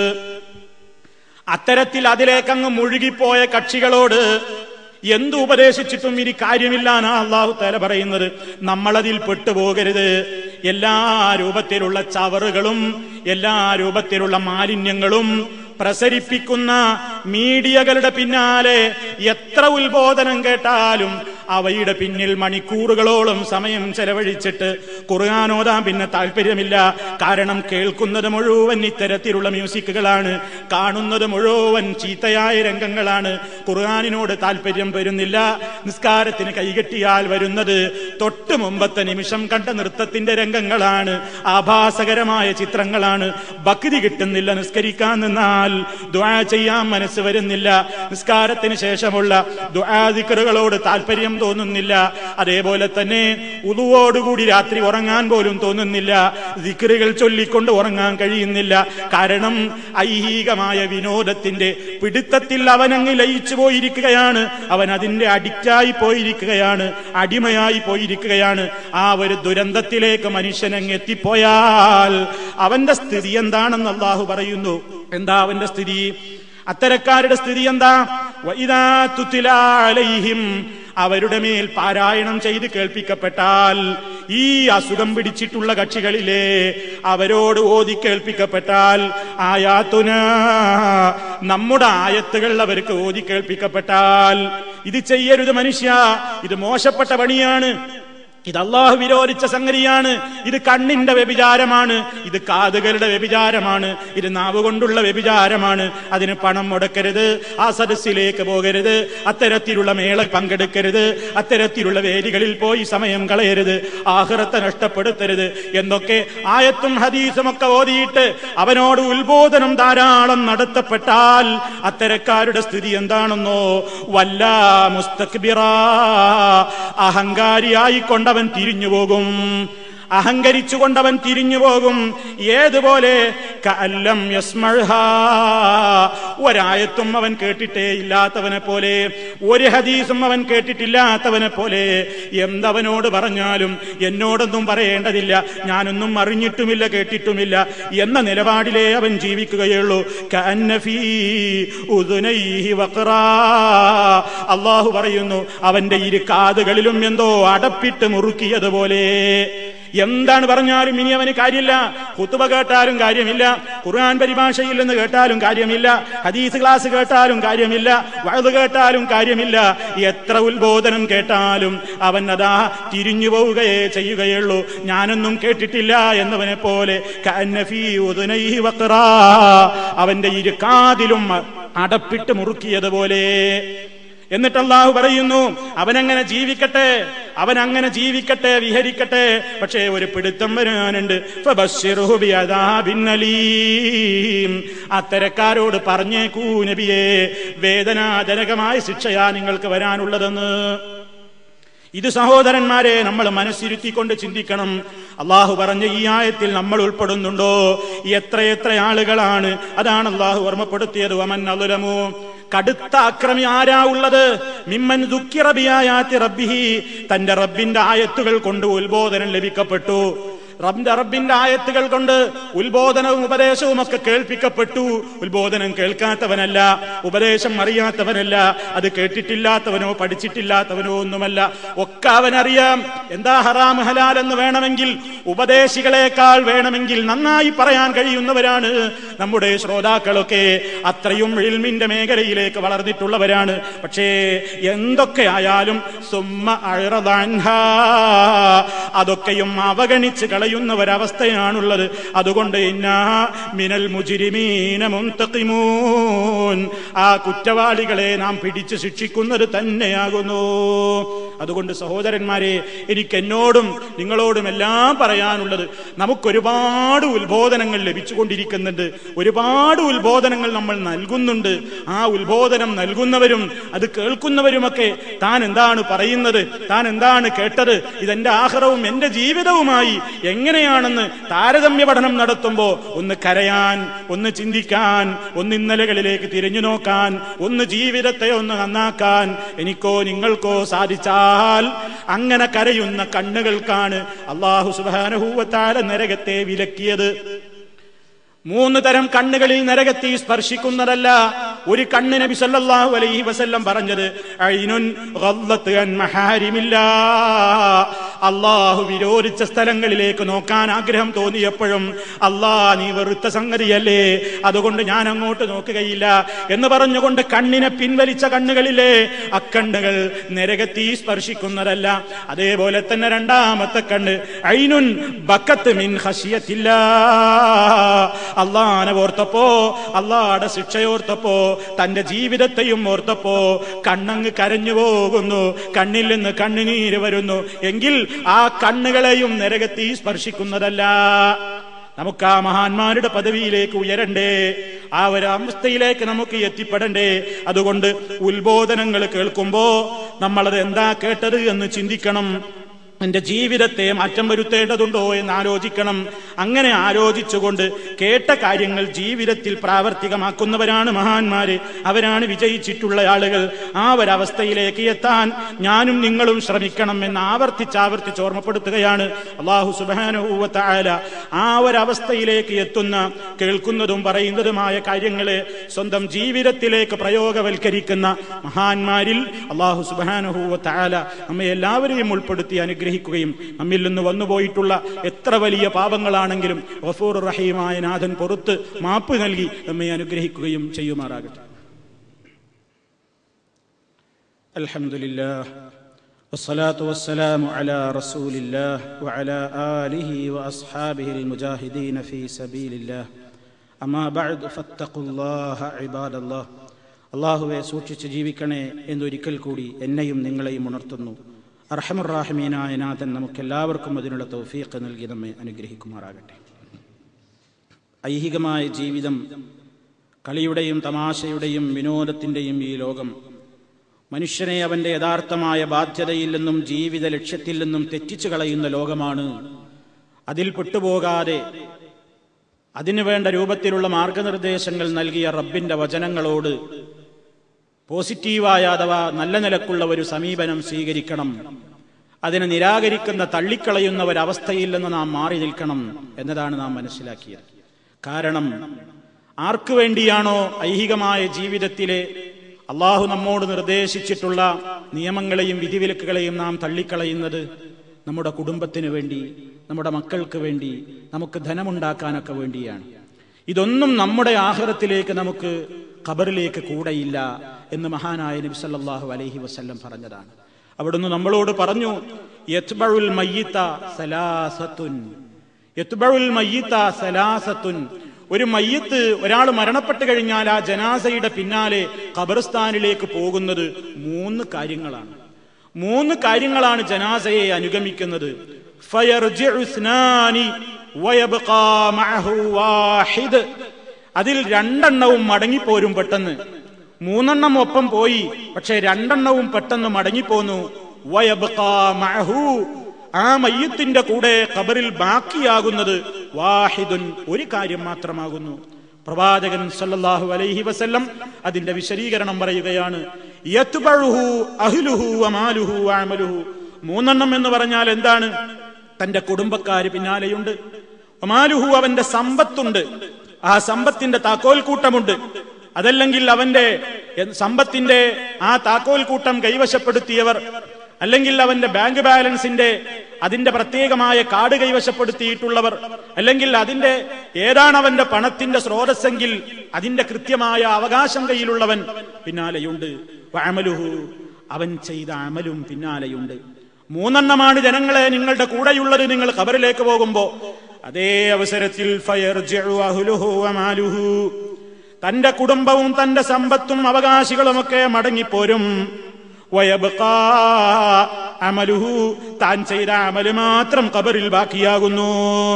അത്തരത്തിൽ അതിലേക്കങ്ങ് മുഴുകിപ്പോയ കക്ഷികളോട് എന്തു ഉപദേശിച്ചിട്ടും ഇനി കാര്യമില്ലാന്നാ അള്ളാഹു തല പറയുന്നത് നമ്മളതിൽ പെട്ടുപോകരുത് എല്ലാ രൂപത്തിലുള്ള ചവറുകളും എല്ലാ രൂപത്തിലുള്ള മാലിന്യങ്ങളും പ്രസരിപ്പിക്കുന്ന മീഡിയകളുടെ പിന്നാലെ എത്ര ഉത്ബോധനം കേട്ടാലും അവയുടെ പിന്നിൽ മണിക്കൂറുകളോളം സമയം ചെലവഴിച്ചിട്ട് ഖുർആാനോദാൻ പിന്നെ താല്പര്യമില്ല കാരണം കേൾക്കുന്നത് മുഴുവൻ ഇത്തരത്തിലുള്ള മ്യൂസിക്കുകളാണ് കാണുന്നത് മുഴുവൻ ചീത്തയായ രംഗങ്ങളാണ് ഖുർആാനിനോട് താല്പര്യം വരുന്നില്ല നിസ്കാരത്തിന് കൈകെട്ടിയാൽ വരുന്നത് തൊട്ട് മുമ്പത്തെ നിമിഷം കണ്ട നൃത്തത്തിന്റെ രംഗങ്ങളാണ് ആഭാസകരമായ ചിത്രങ്ങളാണ് ഭക്തി കിട്ടുന്നില്ല നിസ്കരിക്കാൻ നിന്നാൽ ദുആ ചെയ്യാൻ മനസ്സ് വരുന്നില്ല നിസ്കാരത്തിന് ശേഷമുള്ള ദുആദിക്കറുകളോട് താല്പര്യം തോന്നുന്നില്ല അതേപോലെ തന്നെ ഉതുവോടുകൂടി രാത്രി ഉറങ്ങാൻ പോലും തോന്നുന്നില്ല ദിക്കറുകൾ ചൊല്ലിക്കൊണ്ട് ഉറങ്ങാൻ കഴിയുന്നില്ല കാരണം ഐഹികമായ വിനോദത്തിന്റെ പിടുത്തത്തിൽ അവനങ്ങ് ലയിച്ചു പോയിരിക്കുകയാണ് അവൻ അതിന്റെ അഡിക്റ്റായി പോയിരിക്കുകയാണ് അടിമയായി പോയിരിക്കുകയാണ് ആ ഒരു ദുരന്തത്തിലേക്ക് മനുഷ്യനങ്ങ് എത്തിപ്പോയാൽ അവന്റെ സ്ഥിതി എന്താണെന്ന് അള്ളാഹു പറയുന്നു എന്താ അവന്റെ സ്ഥിതി അത്തരക്കാരുടെ സ്ഥിതി എന്താ വഇദാ തുതിലാ അലൈഹിം അവരുടെ മേൽ പാരായണം ചെയ്ത് കേൾപ്പിക്കപ്പെട്ടാൽ ഈ അസുഖം പിടിച്ചിട്ടുള്ള കക്ഷികളിലെ അവരോട് ഓതി കേൾപ്പിക്കപ്പെട്ടാൽ ആയാത്തുന നമ്മുടെ ആയത്തുകൾ അവർക്ക് ഓതി കേൾപ്പിക്കപ്പെട്ടാൽ ഇത് ചെയ്യരുത് മനുഷ്യ ഇത് മോശപ്പെട്ട പണിയാണ് ഇത് അള്ളാഹു വിരോധിച്ച സംഗതിയാണ് ഇത് കണ്ണിന്റെ വ്യഭിചാരമാണ് ഇത് കാതുകളുടെ വ്യഭിചാരമാണ് ഇത് നാവ് കൊണ്ടുള്ള വ്യഭിചാരമാണ് അതിന് പണം മുടക്കരുത് ആ സദസ്സിലേക്ക് പോകരുത് അത്തരത്തിലുള്ള മേള പങ്കെടുക്കരുത് അത്തരത്തിലുള്ള വേദികളിൽ പോയി സമയം കളയരുത് ആഹ്റത്തെ നഷ്ടപ്പെടുത്തരുത് എന്നൊക്കെ ആയത്തും ഹദീസും ഒക്കെ ഓതിയിട്ട് അവനോട് ഉത്ബോധനം ധാരാളം നടത്തപ്പെട്ടാൽ അത്തരക്കാരുടെ സ്ഥിതി എന്താണെന്നോ വല്ല മുസ്തക്ബിറ അഹങ്കാരിയായിക്കൊണ്ട് അവൻ തിരിഞ്ഞു പോകും അഹങ്കരിച്ചുകൊണ്ടവൻ തിരിഞ്ഞു പോകും ഏതുപോലെ കഅല്ലം യസ്മഴ്ഹാ. ഒരായത്തും അവൻ കേട്ടിട്ടേ ഇല്ലാത്തവനെ പോലെ ഒരു ഹദീസും അവൻ കേട്ടിട്ടില്ലാത്തവനെ പോലെ എന്തവനോട് പറഞ്ഞാലും എന്നോടൊന്നും പറയേണ്ടതില്ല ഞാനൊന്നും അറിഞ്ഞിട്ടുമില്ല കേട്ടിട്ടുമില്ല എന്ന നിലപാടിലേ അവൻ ജീവിക്കുകയുള്ളൂ കഅന്ന ഫീ ഉദുനൈഹി വഖറാ. അള്ളാഹു പറയുന്നു അവന്റെ ഇരു കാതുകളിലും എന്തോ അടപ്പിട്ട് മുറുക്കിയതുപോലെ എന്താണ് പറഞ്ഞാലും ഇനി അവന് കാര്യമില്ല കുത്തുബ കേട്ടാലും കാര്യമില്ല ഖുർആൻ പരിഭാഷയിൽ നിന്ന് കേട്ടാലും കാര്യമില്ല ഹദീസ് ക്ലാസ് കേട്ടാലും കാര്യമില്ല വഴുത് കേട്ടാലും കാര്യമില്ല എത്ര ഉത്ബോധനം കേട്ടാലും അവൻ അതാ തിരിഞ്ഞു പോവുകയേ ചെയ്യുകയുള്ളൂ ഞാനൊന്നും കേട്ടിട്ടില്ല എന്നവനെ പോലെ കഅന്ന ഫീ ഉദുനൈഹി വഖറാ. അവന്റെ ഇരു കാതിലും അടപ്പിട്ട് മുറുക്കിയതുപോലെ എന്നിട്ട് അള്ളാഹു പറയുന്നു അവനങ്ങനെ ജീവിക്കട്ടെ അവൻ അങ്ങനെ ജീവിക്കട്ടെ വിഹരിക്കട്ടെ പക്ഷേ ഒരു പിടുത്തം വരാനുണ്ട് ഫബശ്ശിറുഹു ബിഅദാബിൻ അലീം. അത്തരക്കാരോട് പറഞ്ഞേക്കൂ നബിയെ വേദനാജനകമായ ശിക്ഷയാ നിങ്ങൾക്ക് വരാനുള്ളതെന്ന് ഇത് സഹോദരന്മാരെ നമ്മൾ മനസ്സിരുത്തിക്കൊണ്ട് ചിന്തിക്കണം അള്ളാഹു പറഞ്ഞ ഈ ആയത്തിൽ നമ്മൾ ഉൾപ്പെടുന്നുണ്ടോ എത്രയെത്ര ആളുകളാണ് അതാണ് അള്ളാഹു ഓർമ്മപ്പെടുത്തിയത് വമൻ അതുലമോ കടുത്ത അക്രമി ആരാ ഉള്ളത് മിമ്മൻ ദുഃഖിറബിയായാത്തി റബ്ബിഹി തന്റെ റബ്ബിന്റെ ആയത്തുകൾ കൊണ്ട് ഉത്ബോധനം ലഭിക്കപ്പെട്ടു റബ്ബിന്റെ റബ്ബിന്റെ ആയത്തുകൾ കൊണ്ട് ഉത്ബോധനവും ഉപദേശവും ഒക്കെ കേൾപ്പിക്കപ്പെട്ടു ഉത്ബോധനം കേൾക്കാത്തവനല്ല ഉപദേശം അറിയാത്തവനല്ല അത് കേട്ടിട്ടില്ലാത്തവനോ പഠിച്ചിട്ടില്ലാത്തവനോ ഒന്നുമല്ല ഒക്കെ അവനറിയാം എന്താ ഹറാം ഹലാൽ എന്ന് വേണമെങ്കിൽ ഉപദേശികളെക്കാൾ വേണമെങ്കിൽ നന്നായി പറയാൻ കഴിയുന്നവരാണ് നമ്മുടെ ശ്രോതാക്കളൊക്കെ അത്രയും ഇൽമിന്റെ മേഖലയിലേക്ക് വളർന്നിട്ടുള്ളവരാണ് പക്ഷേ എന്തൊക്കെ ആയാലും സുമ്മ അഴറദാൻഹ അതൊക്കെയും അവഗണിച്ച് കളയുന്ന ഒരവസ്ഥയാണുള്ളത് അതുകൊണ്ട് ഇന്നാ മിനൽ മുജിരിമീന മുന്തഖിമൂൻ ആ കുറ്റവാളികളെ നാം പിടിച്ച് ശിക്ഷിക്കുന്നത് തന്നെയാകുന്നു അതുകൊണ്ട് സഹോദരന്മാരെ എനിക്ക് എന്നോടും നിങ്ങളോടും എല്ലാം പറയാനുള്ളത് നമുക്കൊരുപാട് ഉത്ബോധനങ്ങൾ ലഭിച്ചുകൊണ്ടിരിക്കുന്നുണ്ട് ഒരുപാട് ഉത്ബോധനങ്ങൾ നമ്മൾ നൽകുന്നുണ്ട് ആ ഉത്ബോധനം നൽകുന്നവരും അത് കേൾക്കുന്നവരുമൊക്കെ താൻ എന്താണ് പറയുന്നത് താൻ എന്താണ് കേട്ടത് ഇതെന്റെ ആഹാരവും എന്റെ ജീവിതവുമായി എങ്ങനെയാണെന്ന് താരതമ്യ പഠനം നടത്തുമ്പോ ഒന്ന് കരയാൻ ഒന്ന് ചിന്തിക്കാൻ ഒന്ന് ഇന്നലകളിലേക്ക് തിരിഞ്ഞു നോക്കാൻ ഒന്ന് ജീവിതത്തെ ഒന്ന് നന്നാക്കാൻ എനിക്കോ നിങ്ങൾക്കോ സാധിച്ചാൽ അങ്ങനെ കരയുന്ന കണ്ണുകൾക്കാണ് അള്ളാഹു സുബാനഹൂവത്താല നരകത്തെ വിലക്കിയത് മൂന്ന് തരം കണ്ണുകളിൽ നരകത്തി സ്പർശിക്കുന്നതല്ല ഒരു കണ്ണ് നബി സല്ലല്ലാഹു അലൈഹി വസല്ലം പറഞ്ഞത് ഐനുൻ ഗല്ലത്ത് അൻ മഹാരിമില്ലാ അള്ളാഹു വിരോധിച്ച സ്ഥലങ്ങളിലേക്ക് നോക്കാൻ ആഗ്രഹം തോന്നിയപ്പോഴും അല്ലാ നീ വെറുത്ത സംഗതിയല്ലേ അതുകൊണ്ട് ഞാൻ അങ്ങോട്ട് നോക്കുകയില്ല എന്ന് പറഞ്ഞുകൊണ്ട് കണ്ണിനെ പിൻവലിച്ച കണ്ണുകളിലെ അക്കണ്ണുകൾ നരകത്തി സ്പർശിക്കുന്നതല്ല അതേപോലെ തന്നെ രണ്ടാമത്തെ കണ്ണ് ഐനുൻ ബക്കത്ത് മിൻ ഹസിയത്തില്ല അള്ളാനെ ഓർത്തപ്പോ അള്ളാടെ ശിക്ഷയോർത്തപ്പോ തന്റെ ജീവിതത്തെയും ഓർത്തപ്പോ കണ്ണങ്ങ് കരഞ്ഞു പോകുന്നു കണ്ണിൽ നിന്ന് കണ്ണുനീര് വരുന്നു എങ്കിൽ ആ കണ്ണുകളെയും നരകത്തി സ്പർശിക്കുന്നതല്ല നമുക്ക് ആ മഹാന്മാരുടെ പദവിയിലേക്ക് ഉയരണ്ടേ ആ ഒരു അവസ്ഥയിലേക്ക് നമുക്ക് എത്തിപ്പെടണ്ടേ അതുകൊണ്ട് ഉത്ബോധനങ്ങൾ കേൾക്കുമ്പോ നമ്മളത് എന്താ കേട്ടത് എന്ന് ചിന്തിക്കണം എന്റെ ജീവിതത്തെ മാറ്റം വരുത്തേണ്ടതുണ്ടോ എന്ന് ആലോചിക്കണം അങ്ങനെ ആലോചിച്ചുകൊണ്ട് കേട്ട കാര്യങ്ങൾ ജീവിതത്തിൽ പ്രാവർത്തികമാക്കുന്നവരാണ് മഹാന്മാര് അവരാണ് വിജയിച്ചിട്ടുള്ള ആളുകൾ ആ ഒരവസ്ഥയിലേക്ക് എത്താൻ ഞാനും നിങ്ങളും ശ്രമിക്കണം എന്ന് ആവർത്തിച്ച് ആവർത്തിച്ച് ഓർമ്മപ്പെടുത്തുകയാണ് അള്ളാഹു സുബാനുഭൂവത്തായ ആ ഒരവസ്ഥയിലേക്ക് എത്തുന്ന കേൾക്കുന്നതും പറയുന്നതുമായ കാര്യങ്ങളെ സ്വന്തം ജീവിതത്തിലേക്ക് പ്രയോഗവൽക്കരിക്കുന്ന മഹാന്മാരിൽ അള്ളാഹു സുബാനുഭൂവത്തായ നമ്മെ എല്ലാവരെയും ഉൾപ്പെടുത്തി അനുഗ്രഹിക്കും അനുഗ്രഹിക്കുകയും നമ്മിൽ നിന്ന് വന്നുപോയിട്ടുള്ള എത്ര വലിയ പാപങ്ങളാണെങ്കിലും ഗഫൂർ റഹീമായ നാഥൻ പുറത്ത് മാപ്പ് നൽകി നമ്മെ അനുഗ്രഹിക്കുകയും ചെയ്യുമാറാകട്ടെ അൽഹംദുലില്ലാ والصلاة والسلام على رسول الله وعلى آله وأصحابه المجاهدين في سبيل الله أما بعد فاتقوا الله عباد الله അള്ളാഹുവെ സൂക്ഷിച്ച് ജീവിക്കണേ എന്നൊരിക്കൽ കൂടി എന്നെയും നിങ്ങളെയും ഉണർത്തുന്നു അർഹമുറാഹിമീനായ നാഥൻ നമുക്കെല്ലാവർക്കും അതിനുള്ള തൗഫീഖ് നൽകി നമ്മെ അനുഗ്രഹിക്കുമാറാകട്ടെ ഐഹികമായ ജീവിതം കളിയുടെയും തമാശയുടെയും വിനോദത്തിൻ്റെയും ഈ ലോകം മനുഷ്യനെ അവന്റെ യഥാർത്ഥമായ ബാധ്യതയിൽ നിന്നും ജീവിത ലക്ഷ്യത്തിൽ നിന്നും തെറ്റിച്ചു കളയുന്ന ലോകമാണ് അതിൽ പെട്ടുപോകാതെ അതിനുവേണ്ട രൂപത്തിലുള്ള മാർഗനിർദ്ദേശങ്ങൾ നൽകിയ റബ്ബിന്റെ വചനങ്ങളോട് പോസിറ്റീവായ അഥവാ നല്ല നിലക്കുള്ള ഒരു സമീപനം സ്വീകരിക്കണം അതിനെ നിരാകരിക്കുന്ന തള്ളിക്കളയുന്ന ഒരവസ്ഥയിൽ നിന്ന് നാം മാറി നിൽക്കണം എന്നതാണ് നാം മനസ്സിലാക്കിയത് കാരണം ആർക്കു വേണ്ടിയാണോ ഐഹികമായ ജീവിതത്തിലെ അള്ളാഹു നമ്മോട് നിർദ്ദേശിച്ചിട്ടുള്ള നിയമങ്ങളെയും വിധിവിലക്കുകളെയും നാം തള്ളിക്കളയുന്നത് നമ്മുടെ കുടുംബത്തിന് വേണ്ടി നമ്മുടെ മക്കൾക്ക് വേണ്ടി നമുക്ക് ധനമുണ്ടാക്കാനൊക്കെ വേണ്ടിയാണ് ഇതൊന്നും നമ്മുടെ ആഹ്റത്തിലേക്ക് നമുക്ക് ഖബറിലേക്ക് കൂടെയില്ല എന്ന് മഹാനായ നബി സല്ലല്ലാഹു അലൈഹി വസല്ലം പറഞ്ഞതാണ് അവിടുന്ന് നമ്മളോട് പറഞ്ഞു യത്ബഉൽ മയ്യിത്ത സലാസത്തുൻ യത്ബഉൽ മയ്യിത്ത സലാസത്തുൻ ഒരു മയ്യത്ത് ഒരാൾ മരണപ്പെട്ട് കഴിഞ്ഞാൽ ആ ജനാസയുടെ പിന്നാലെ ഖബർസ്ഥാനിലേക്ക് പോകുന്നത് മൂന്ന് കാര്യങ്ങളാണ് മൂന്ന് കാര്യങ്ങളാണ് ജനാസയെ അനുഗമിക്കുന്നത് ഫയർജിഉ ഇസ്നാനി വയബ്ഖാ മഅഹു വാഹിദ് അതിൽ രണ്ടെണ്ണവും മടങ്ങിപ്പോരും പെട്ടെന്ന് മൂന്നെണ്ണം ഒപ്പം പോയി പക്ഷെ രണ്ടെണ്ണവും പെട്ടെന്ന് മടങ്ങിപ്പോന്നു വയബ്ഖാ മഅഹു ആ മയ്യത്തിന്റെ കൂടെ ഖബറിൽ ബാക്കിയാകുന്നത് വാഹിദുൻ ഒരു കാര്യം മാത്രമാകുന്നു പ്രവാചകൻ സല്ലല്ലാഹു അലൈഹി വസല്ലം അതിന്റെ വിശദീകരണം പറയുകയാണ് യത്ബഉഹു അഹ്ലുഹു വമാലുഹു വഅമലുഹു മൂന്നെണ്ണം എന്ന് പറഞ്ഞാൽ എന്താണ് തന്റെ കുടുംബക്കാര് പിന്നാലെയുണ്ട് വമാലുഹു അവന്റെ സമ്പത്തുണ്ട് ആ സമ്പത്തിന്റെ താക്കോൽ കൂട്ടമുണ്ട് അതല്ലെങ്കിൽ അവന്റെ സമ്പത്തിന്റെ ആ താക്കോൽ കൂട്ടം കൈവശപ്പെടുത്തിയവർ അല്ലെങ്കിൽ അവന്റെ ബാങ്ക് ബാലൻസിന്റെ അതിന്റെ പ്രത്യേകമായ കാർഡ് കൈവശപ്പെടുത്തിയിട്ടുള്ളവർ അല്ലെങ്കിൽ അതിന്റെ ഏതാണ് അവന്റെ പണത്തിന്റെ സ്രോതസ്സെങ്കിൽ അതിന്റെ കൃത്യമായ അവകാശം കയ്യിലുള്ളവൻ പിന്നാലെയുണ്ട് അമലുഹു അവൻ ചെയ്ത അമലും പിന്നാലെയുണ്ട് മൂന്നെണ്ണമാണ് ജനങ്ങളെ നിങ്ങളുടെ കൂടെയുള്ളത് നിങ്ങൾ ഖബറിലേക്ക് പോകുമ്പോ അതേ അവസരത്തിൽ ഫയർജിഉ അഹ്ലുഹു വമാലുഹു തന്റെ കുടുംബവും തന്റെ സമ്പത്തും അവകാശികളുമൊക്കെ മടങ്ങിപ്പോരും വയബ്ഖാ അമലുഹു താൻ ചെയ്ത അമല് മാത്രം കബറിൽ ബാക്കിയാകുന്നു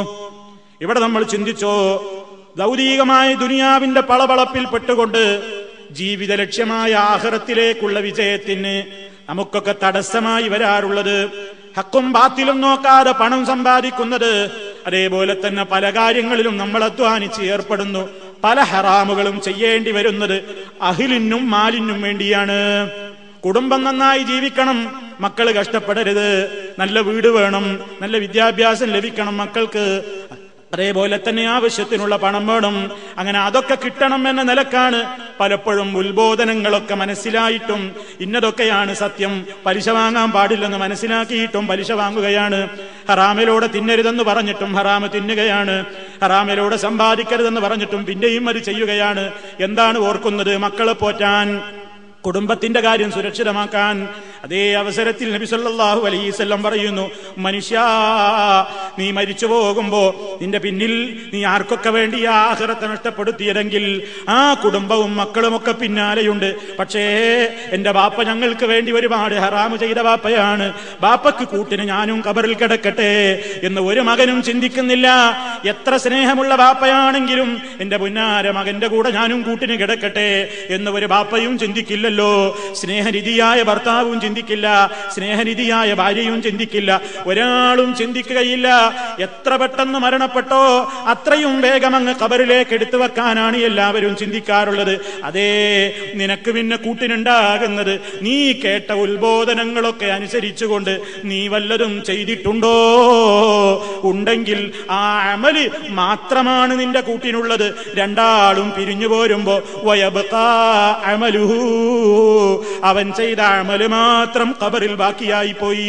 ഇവിടെ നമ്മൾ ചിന്തിച്ചോ ദൗതികമായ ദുനിയാവിന്റെ പളപളപ്പിൽ പെട്ടുകൊണ്ട് ജീവിത ലക്ഷ്യമായ ആഹ്റത്തിലേക്കുള്ള വിജയത്തിന് നമുക്കൊക്കെ തടസ്സമായി വരാറുള്ളത് ഹക്കും ബാത്തിലും നോക്കാതെ പണം സമ്പാദിക്കുന്നത് അതേപോലെ തന്നെ പല കാര്യങ്ങളിലും നമ്മൾ അധ്വാനിച്ച് ഏർപ്പെടുന്നു പല ഹറാമുകളും ചെയ്യേണ്ടി വരുന്നത് അഹിലിനും മാലിനും വേണ്ടിയാണ് കുടുംബം നന്നായി ജീവിക്കണം മക്കൾ കഷ്ടപ്പെടരുത് നല്ല വീട് വേണം നല്ല വിദ്യാഭ്യാസം ലഭിക്കണം മക്കൾക്ക് അതേപോലെ തന്നെ ആവശ്യത്തിനുള്ള പണം വേണം അങ്ങനെ അതൊക്കെ കിട്ടണം എന്ന നിലക്കാണ് പലപ്പോഴും ഉത്ബോധനങ്ങളൊക്കെ മനസ്സിലായിട്ടും ഇന്നതൊക്കെയാണ് സത്യം പലിശ വാങ്ങാൻ പാടില്ലെന്ന് മനസ്സിലാക്കിയിട്ടും പലിശ വാങ്ങുകയാണ് ഹറാമിലൂടെ തിന്നരുതെന്ന് പറഞ്ഞിട്ടും ഹറാമ് തിന്നുകയാണ് ഹറാമിലൂടെ സമ്പാദിക്കരുതെന്ന് പറഞ്ഞിട്ടും പിന്നെയും അത് ചെയ്യുകയാണ് എന്താണ് ഓർക്കുന്നത് മക്കളെ പോറ്റാൻ കുടുംബത്തിന്റെ കാര്യം സുരക്ഷിതമാക്കാൻ അതേ അവസരത്തിൽ നബി സല്ലല്ലാഹു അലൈവല്ലം പറയുന്നു മനുഷ്യ നീ മരിച്ചു പോകുമ്പോ നിന്റെ പിന്നിൽ നീ ആർക്കൊക്കെ വേണ്ടി ഈ ആഹ്റത്തെ നഷ്ടപ്പെടുത്തിയതെങ്കിൽ ആ കുടുംബവും മക്കളുമൊക്കെ പിന്നാലെയുണ്ട് പക്ഷേ എന്റെ ബാപ്പ ഞങ്ങൾക്ക് വേണ്ടി ഒരുപാട് ഹറാമ് ചെയ്ത ബാപ്പയാണ് ബാപ്പക്ക് കൂട്ടിന് ഞാനും കബറിൽ കിടക്കട്ടെ എന്ന് ഒരു മകനും ചിന്തിക്കുന്നില്ല എത്ര സ്നേഹമുള്ള ബാപ്പയാണെങ്കിലും എന്റെ പുന്നാര മകന്റെ കൂടെ ഞാനും കൂട്ടിന് കിടക്കട്ടെ എന്ന് ഒരു ബാപ്പയും ചിന്തിക്കില്ലല്ലോ സ്നേഹനിധിയായ ഭർത്താവും ചിന്തിക്കില്ല സ്നേഹനിധിയായ ഭാര്യയും ചിന്തിക്കില്ല ഒരാളും ചിന്തിക്കുകയില്ല എത്ര പെട്ടെന്ന് മരണപ്പെട്ടോ അത്രയും വേഗം അങ്ങ് കബറിലേക്ക് എടുത്തു വെക്കാനാണ് എല്ലാവരും ചിന്തിക്കാറുള്ളത് അതേ നിനക്ക് പിന്നെ കൂട്ടിനുണ്ടാകുന്നത് നീ കേട്ട ഉത്ബോധനങ്ങളൊക്കെ അനുസരിച്ചുകൊണ്ട് നീ വല്ലതും ചെയ്തിട്ടുണ്ടോ ഉണ്ടെങ്കിൽ ആ അമല് മാത്രമാണ് നിന്റെ കൂട്ടിനുള്ളത് രണ്ടാളും പിരിഞ്ഞു പോരുമ്പോ വയബക്കാ അമലുഹൂ അവൻ ചെയ്ത അമല് മാത്രം കബറിൽ ബാക്കിയായി പോയി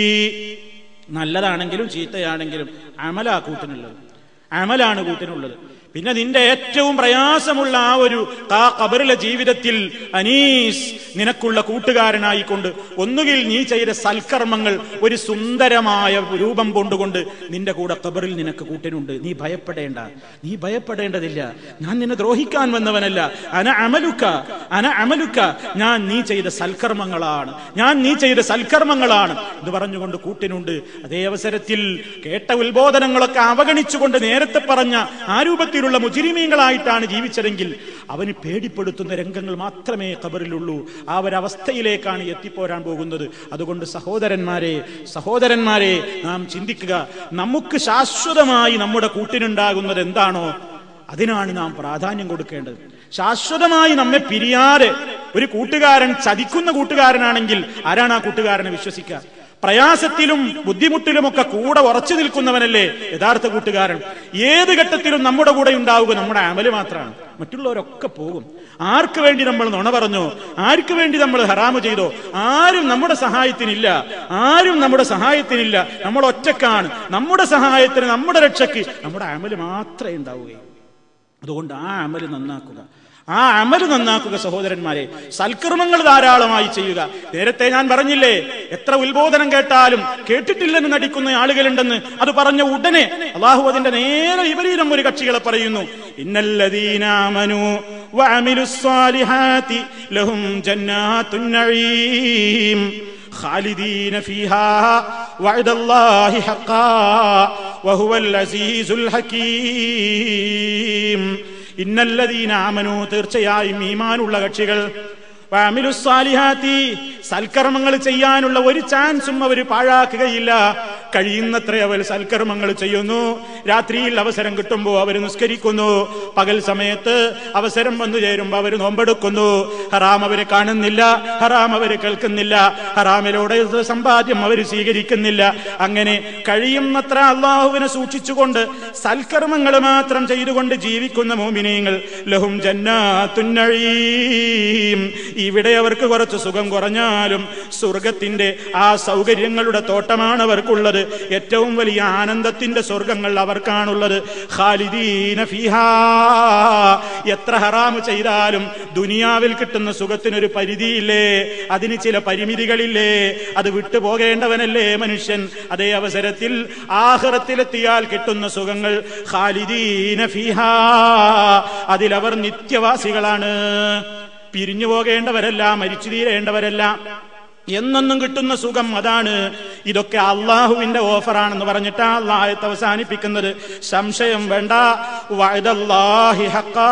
നല്ലതാണെങ്കിലും ചീത്തയാണെങ്കിലും അമലാ കൂട്ടിനുള്ളത് അമലാണ് കൂട്ടിനുള്ളത് പിന്നെ നിന്റെ ഏറ്റവും പ്രയാസമുള്ള ആ ഒരു ആ കബറിലെ ജീവിതത്തിൽ അനീസ് നിനക്കുള്ള കൂട്ടുകാരനായിക്കൊണ്ട് ഒന്നുകിൽ നീ ചെയ്ത സൽക്കർമ്മങ്ങൾ ഒരു സുന്ദരമായ രൂപം കൊണ്ടുകൊണ്ട് നിന്റെ കൂടെ കബറിൽ നിനക്ക് കൂട്ടിനുണ്ട് നീ ഭയപ്പെടേണ്ട നീ ഭയപ്പെടേണ്ടതില്ല ഞാൻ നിന്നെ ദ്രോഹിക്കാൻ വന്നവനല്ല അന അമലുക്ക അന അമലുക്ക ഞാൻ നീ ചെയ്ത സൽക്കർമ്മങ്ങളാണ് ഞാൻ നീ ചെയ്ത സൽക്കർമ്മങ്ങളാണ് എന്ന് പറഞ്ഞുകൊണ്ട് കൂട്ടിനുണ്ട് അതേ അവസരത്തിൽ കേട്ട ഉത്ബോധനങ്ങളൊക്കെ അവഗണിച്ചുകൊണ്ട് നേരത്തെ പറഞ്ഞ ആ രൂപത്തിലുള്ള മുജിരിമീങ്ങളായിട്ടാണ് ജീവിച്ചതെങ്കിൽ അവന് പേടിപ്പെടുത്തുന്ന രംഗങ്ങൾ മാത്രമേ കബറിലുള്ളൂ ആ ഒരവസ്ഥയിലേക്കാണ് എത്തിപ്പോരാൻ പോകുന്നത് അതുകൊണ്ട് സഹോദരന്മാരെ സഹോദരന്മാരെ നാം ചിന്തിക്കുക നമുക്ക് ശാശ്വതമായി നമ്മുടെ കൂട്ടിനുണ്ടാകുന്നത് എന്താണോ അതിനാണ് നാം പ്രാധാന്യം കൊടുക്കേണ്ടത് ശാശ്വതമായി നമ്മെ പിരിയാതെ ഒരു കൂട്ടുകാരൻ ചതിക്കുന്ന കൂട്ടുകാരനാണെങ്കിൽ ആരാണ് ആ കൂട്ടുകാരനെ വിശ്വസിക്കുക പ്രയാസത്തിലും ബുദ്ധിമുട്ടിലുമൊക്കെ കൂടെ ഉറച്ചു നിൽക്കുന്നവനല്ലേ യഥാർത്ഥ കൂട്ടുകാരൻ ഏത് ഘട്ടത്തിലും നമ്മുടെ കൂടെ ഉണ്ടാവുക നമ്മുടെ അമല് മാത്രമാണ് മറ്റുള്ളവരൊക്കെ പോകും ആർക്ക് വേണ്ടി നമ്മൾ നുണ പറഞ്ഞോ ആർക്ക് വേണ്ടി നമ്മൾ ഹറാമ് ചെയ്തോ ആരും നമ്മുടെ സഹായത്തിനില്ല ആരും നമ്മുടെ സഹായത്തിനില്ല നമ്മൾ ഒറ്റക്കാണ് നമ്മുടെ സഹായത്തിന് നമ്മുടെ രക്ഷയ്ക്ക് നമ്മുടെ അമല് മാത്രമേ ഉണ്ടാവുകയുള്ളൂ അതുകൊണ്ട് ആ അമല് നന്നാക്കുക ആ അമല് നന്നാക്കുക സഹോദരന്മാരെ സൽക്കർമ്മങ്ങൾ ധാരാളമായി ചെയ്യുക നേരത്തെ ഞാൻ പറഞ്ഞില്ലേ എത്ര ഉത്ബോധനം കേട്ടാലും കേട്ടിട്ടില്ലെന്ന് നടിക്കുന്ന ആളുകളുണ്ടെന്ന് അത് പറഞ്ഞ ഉടനെ അള്ളാഹു അതിന്റെ നേരെ വിപരീതം ഒരു കക്ഷികളെ പറയുന്നു ഇന്നല്ലദീനാമനു വഅമിലുസ്സാലിഹാതി ലഹും ജന്നാത്തുൻ നഈം خالدين فيها وعد الله حقا وهو العزيز الحكيم ഇന്നല്ലദീന ആമനു തീർച്ചയായും ഈമാനുള്ള കക്ഷികൾ വാമിലുസ്സാലിഹാത്തി സൽക്കർമ്മങ്ങൾ ചെയ്യാനുള്ള ഒരു ചാൻസും അവർ പാഴാക്കുകയില്ല കഴിയുന്നത്ര അവർ സൽക്കർമ്മങ്ങൾ ചെയ്യുന്നു രാത്രിയിൽ അവസരം കിട്ടുമ്പോൾ അവർ നിസ്കരിക്കുന്നു പകൽ സമയത്ത് അവസരം വന്നു ചേരുമ്പോൾ അവർ നോമ്പെടുക്കുന്നു ഹറാം അവരെ കാണുന്നില്ല ഹറാം അവർ കേൾക്കുന്നില്ല ഹറാമിലൂടെ സമ്പാദ്യം അവർ സ്വീകരിക്കുന്നില്ല അങ്ങനെ കഴിയുന്നത്ര അള്ളാഹുവിനെ സൂക്ഷിച്ചുകൊണ്ട് സൽക്കർമ്മങ്ങൾ മാത്രം ചെയ്തുകൊണ്ട് ജീവിക്കുന്ന മോമിനീങ്ങൾ ലഹും ജന്നാത്തുന്നഴീം ഇവിടെ അവർക്ക് കുറച്ച് സുഖം കുറഞ്ഞാലും സ്വർഗത്തിന്റെ ആ സൗകര്യങ്ങളുടെ തോട്ടമാണ് അവർക്കുള്ളത് ഏറ്റവും വലിയ ആനന്ദത്തിന്റെ സ്വർഗങ്ങൾ അവർക്കാണുള്ളത് ഖാലിദീന ഫിഹാ എത്ര ഹറാമ് ചെയ്താലും ദുനിയാവിൽ കിട്ടുന്ന സുഖത്തിനൊരു പരിധിയില്ലേ അതിന് ചില പരിമിതികളില്ലേ അത് വിട്ടുപോകേണ്ടവനല്ലേ മനുഷ്യൻ അതേ അവസരത്തിൽ ആഹ്റത്തിലെത്തിയാൽ കിട്ടുന്ന സുഖങ്ങൾ ഖാലിദീന ഫിഹാ അതിലവർ നിത്യവാസികളാണ് പിരിഞ്ഞു പോകേണ്ടവരല്ല മരിച്ചു തീരേണ്ടവരല്ല എന്നൊന്നും കിട്ടുന്ന സുഖം അതാണ് ഇതൊക്കെ അള്ളാഹുവിന്റെ ഓഫറാണെന്ന് പറഞ്ഞിട്ടാ അള്ളാഹത്തെ അവസാനിപ്പിക്കുന്നത് സംശയം വേണ്ട വഅദല്ലാഹി ഹഖാ.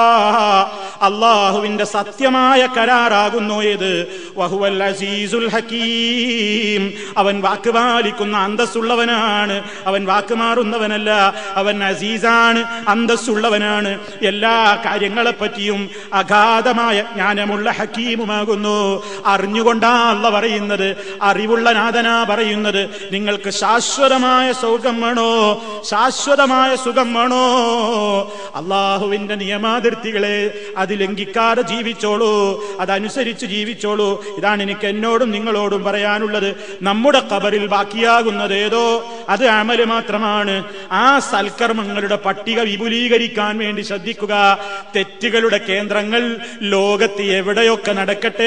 അള്ളാഹുവിന്റെ സത്യമായ കരാറാകുന്നു ഏത് വഹുവൽ അസീസുൽ ഹക്കീം അവൻ വാക്ക് പാലിക്കുന്ന അന്തസ്സുള്ളവനാണ് അവൻ വാക്ക് മാറുന്നവനല്ല അവൻ അസീസാണ് അന്തസ്സുള്ളവനാണ് എല്ലാ കാര്യങ്ങളെപ്പറ്റിയും അഗാധമായ ജ്ഞാനമുള്ള ഹക്കീമുമാകുന്നു അറിഞ്ഞുകൊണ്ടാ അല്ല പറയുന്നത് അറിവുള്ള നാഥനാ പറയുന്നത് നിങ്ങൾക്ക് ശാശ്വതമായ സുഖം വേണോ ശാശ്വതമായ സുഖം വേണോ അള്ളാഹുവിന്റെ നിയമാതിർത്തികളെ അത് ലംഘിക്കാതെ ജീവിച്ചോളൂ അതനുസരിച്ച് ജീവിച്ചോളൂ ഇതാണ് എനിക്ക് എന്നോടും നിങ്ങളോടും പറയാനുള്ളത് നമ്മുടെ കബറിൽ ബാക്കിയാകുന്നത് ഏതോ അത് അമല് മാത്രമാണ് ആ സൽക്കർമ്മങ്ങളുടെ പട്ടിക വിപുലീകരിക്കാൻ വേണ്ടി ശ്രദ്ധിക്കുക തെറ്റുകളുടെ കേന്ദ്രങ്ങൾ ലോകത്ത് എവിടെയൊക്കെ നടക്കട്ടെ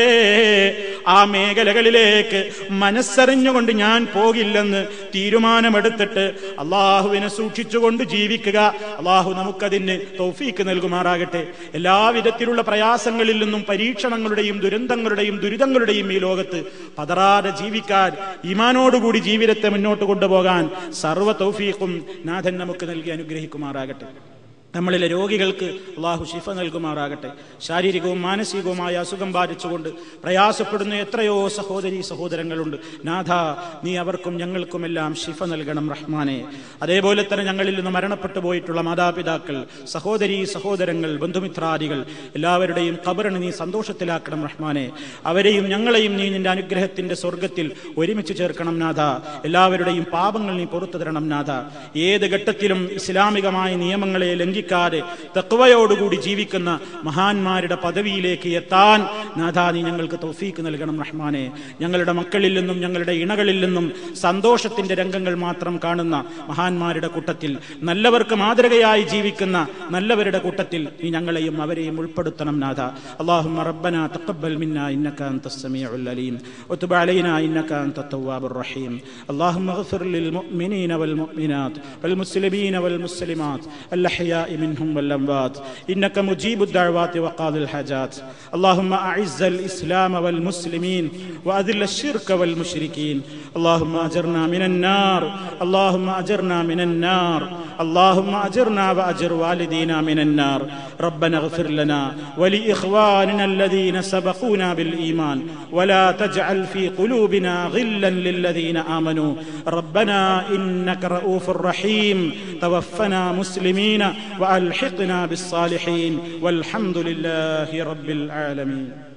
ആ മേഖലകളിലേക്ക് മനസ്സറിഞ്ഞുകൊണ്ട് ഞാൻ പോകില്ലെന്ന് തീരുമാനമെടുത്തിട്ട് അള്ളാഹുവിനെ സൂക്ഷിച്ചുകൊണ്ട് ജീവിക്കുക അള്ളാഹു നമുക്കതിന് തൗഫീക്ക് നൽകുമാറാകട്ടെ എല്ലാവിധത്തിലുള്ള പ്രയാസങ്ങളിൽ നിന്നും പരീക്ഷണങ്ങളുടെയും ദുരന്തങ്ങളുടെയും ദുരിതങ്ങളുടെയും ഈ ലോകത്ത് പതറാതെ ജീവിക്കാൻ ഈമാനോടുകൂടി ജീവിതത്തെ മുന്നോട്ട് കൊണ്ടുപോകാൻ സർവ്വ തൗഫീഖും നാഥൻ നമുക്ക് നൽകി അനുഗ്രഹിക്കുമാറാകട്ടെ നമ്മളിലെ രോഗികൾക്ക് അള്ളാഹു ശിഫ നൽകുമാറാകട്ടെ ശാരീരികവും മാനസികവുമായ അസുഖം ബാധിച്ചുകൊണ്ട് പ്രയാസപ്പെടുന്ന എത്രയോ സഹോദരി സഹോദരങ്ങളുണ്ട് നാഥ നീ അവർക്കും ഞങ്ങൾക്കുമെല്ലാം ശിഫ നൽകണം റഹ്മാനെ അതേപോലെ തന്നെ ഞങ്ങളിൽ നിന്ന് മരണപ്പെട്ടു പോയിട്ടുള്ള മാതാപിതാക്കൾ സഹോദരി സഹോദരങ്ങൾ ബന്ധുമിത്രാദികൾ എല്ലാവരുടെയും കബറിന് നീ സന്തോഷത്തിലാക്കണം റഹ്മാനെ അവരെയും ഞങ്ങളെയും നീ നിന്റെ അനുഗ്രഹത്തിന്റെ സ്വർഗത്തിൽ ഒരുമിച്ച് ചേർക്കണം നാഥ എല്ലാവരുടെയും പാപങ്ങൾ നീ പുറത്തു തരണം നാഥ ഏത് ഘട്ടത്തിലും ഇസ്ലാമികമായ നിയമങ്ങളെ ലംഘിക്കാതെ തക്വയോടുകൂടി ജീവിക്കുന്ന മഹാന്മാരുടെ പദവിയിലേക്ക് എത്താൻ നാഥാ നീ ഞങ്ങൾക്ക് തൗഫീക്ക് നൽകണം റഹ്മാനെ ഞങ്ങളുടെ മക്കളിൽ നിന്നും ഞങ്ങളുടെ ഇണകളിൽ നിന്നും സന്തോഷത്തിന്റെ രംഗങ്ങൾ മാത്രം കാണുന്ന മഹാന്മാരുടെ കൂട്ടത്തിൽ നല്ലവർക്ക് മാതൃകയായി ജീവിക്കുന്ന നല്ലവരുടെ കൂട്ടത്തിൽ നീ ഞങ്ങളെയും അവരെയും ഉൾപ്പെടുത്തണം നാഥ اللهم ربنا تقبل منا انك انت السميع العليم وتب علينا انك انت التواب الرحيم اللهم اغفر للمؤمنين والمؤمنات والمسلمين والمسلمات الاحياء منهم والاموات انك مجيب الدعوات وقاضي الحاجات اللهم اعز الاسلام والمسلمين واذل الشرك والمشركين اللهم اجرنا من النار اللهم اجرنا من النار اللهم اجرنا واجر والدينا من النار ربنا اغفر لنا ولاخواننا الذين سبقونا بالايمان ولا تجعل في قلوبنا غلا للذين امنوا ربنا انك رؤوف رحيم توفنا مسلمين والحقنا بالصالحين والحمد لله رب العالمين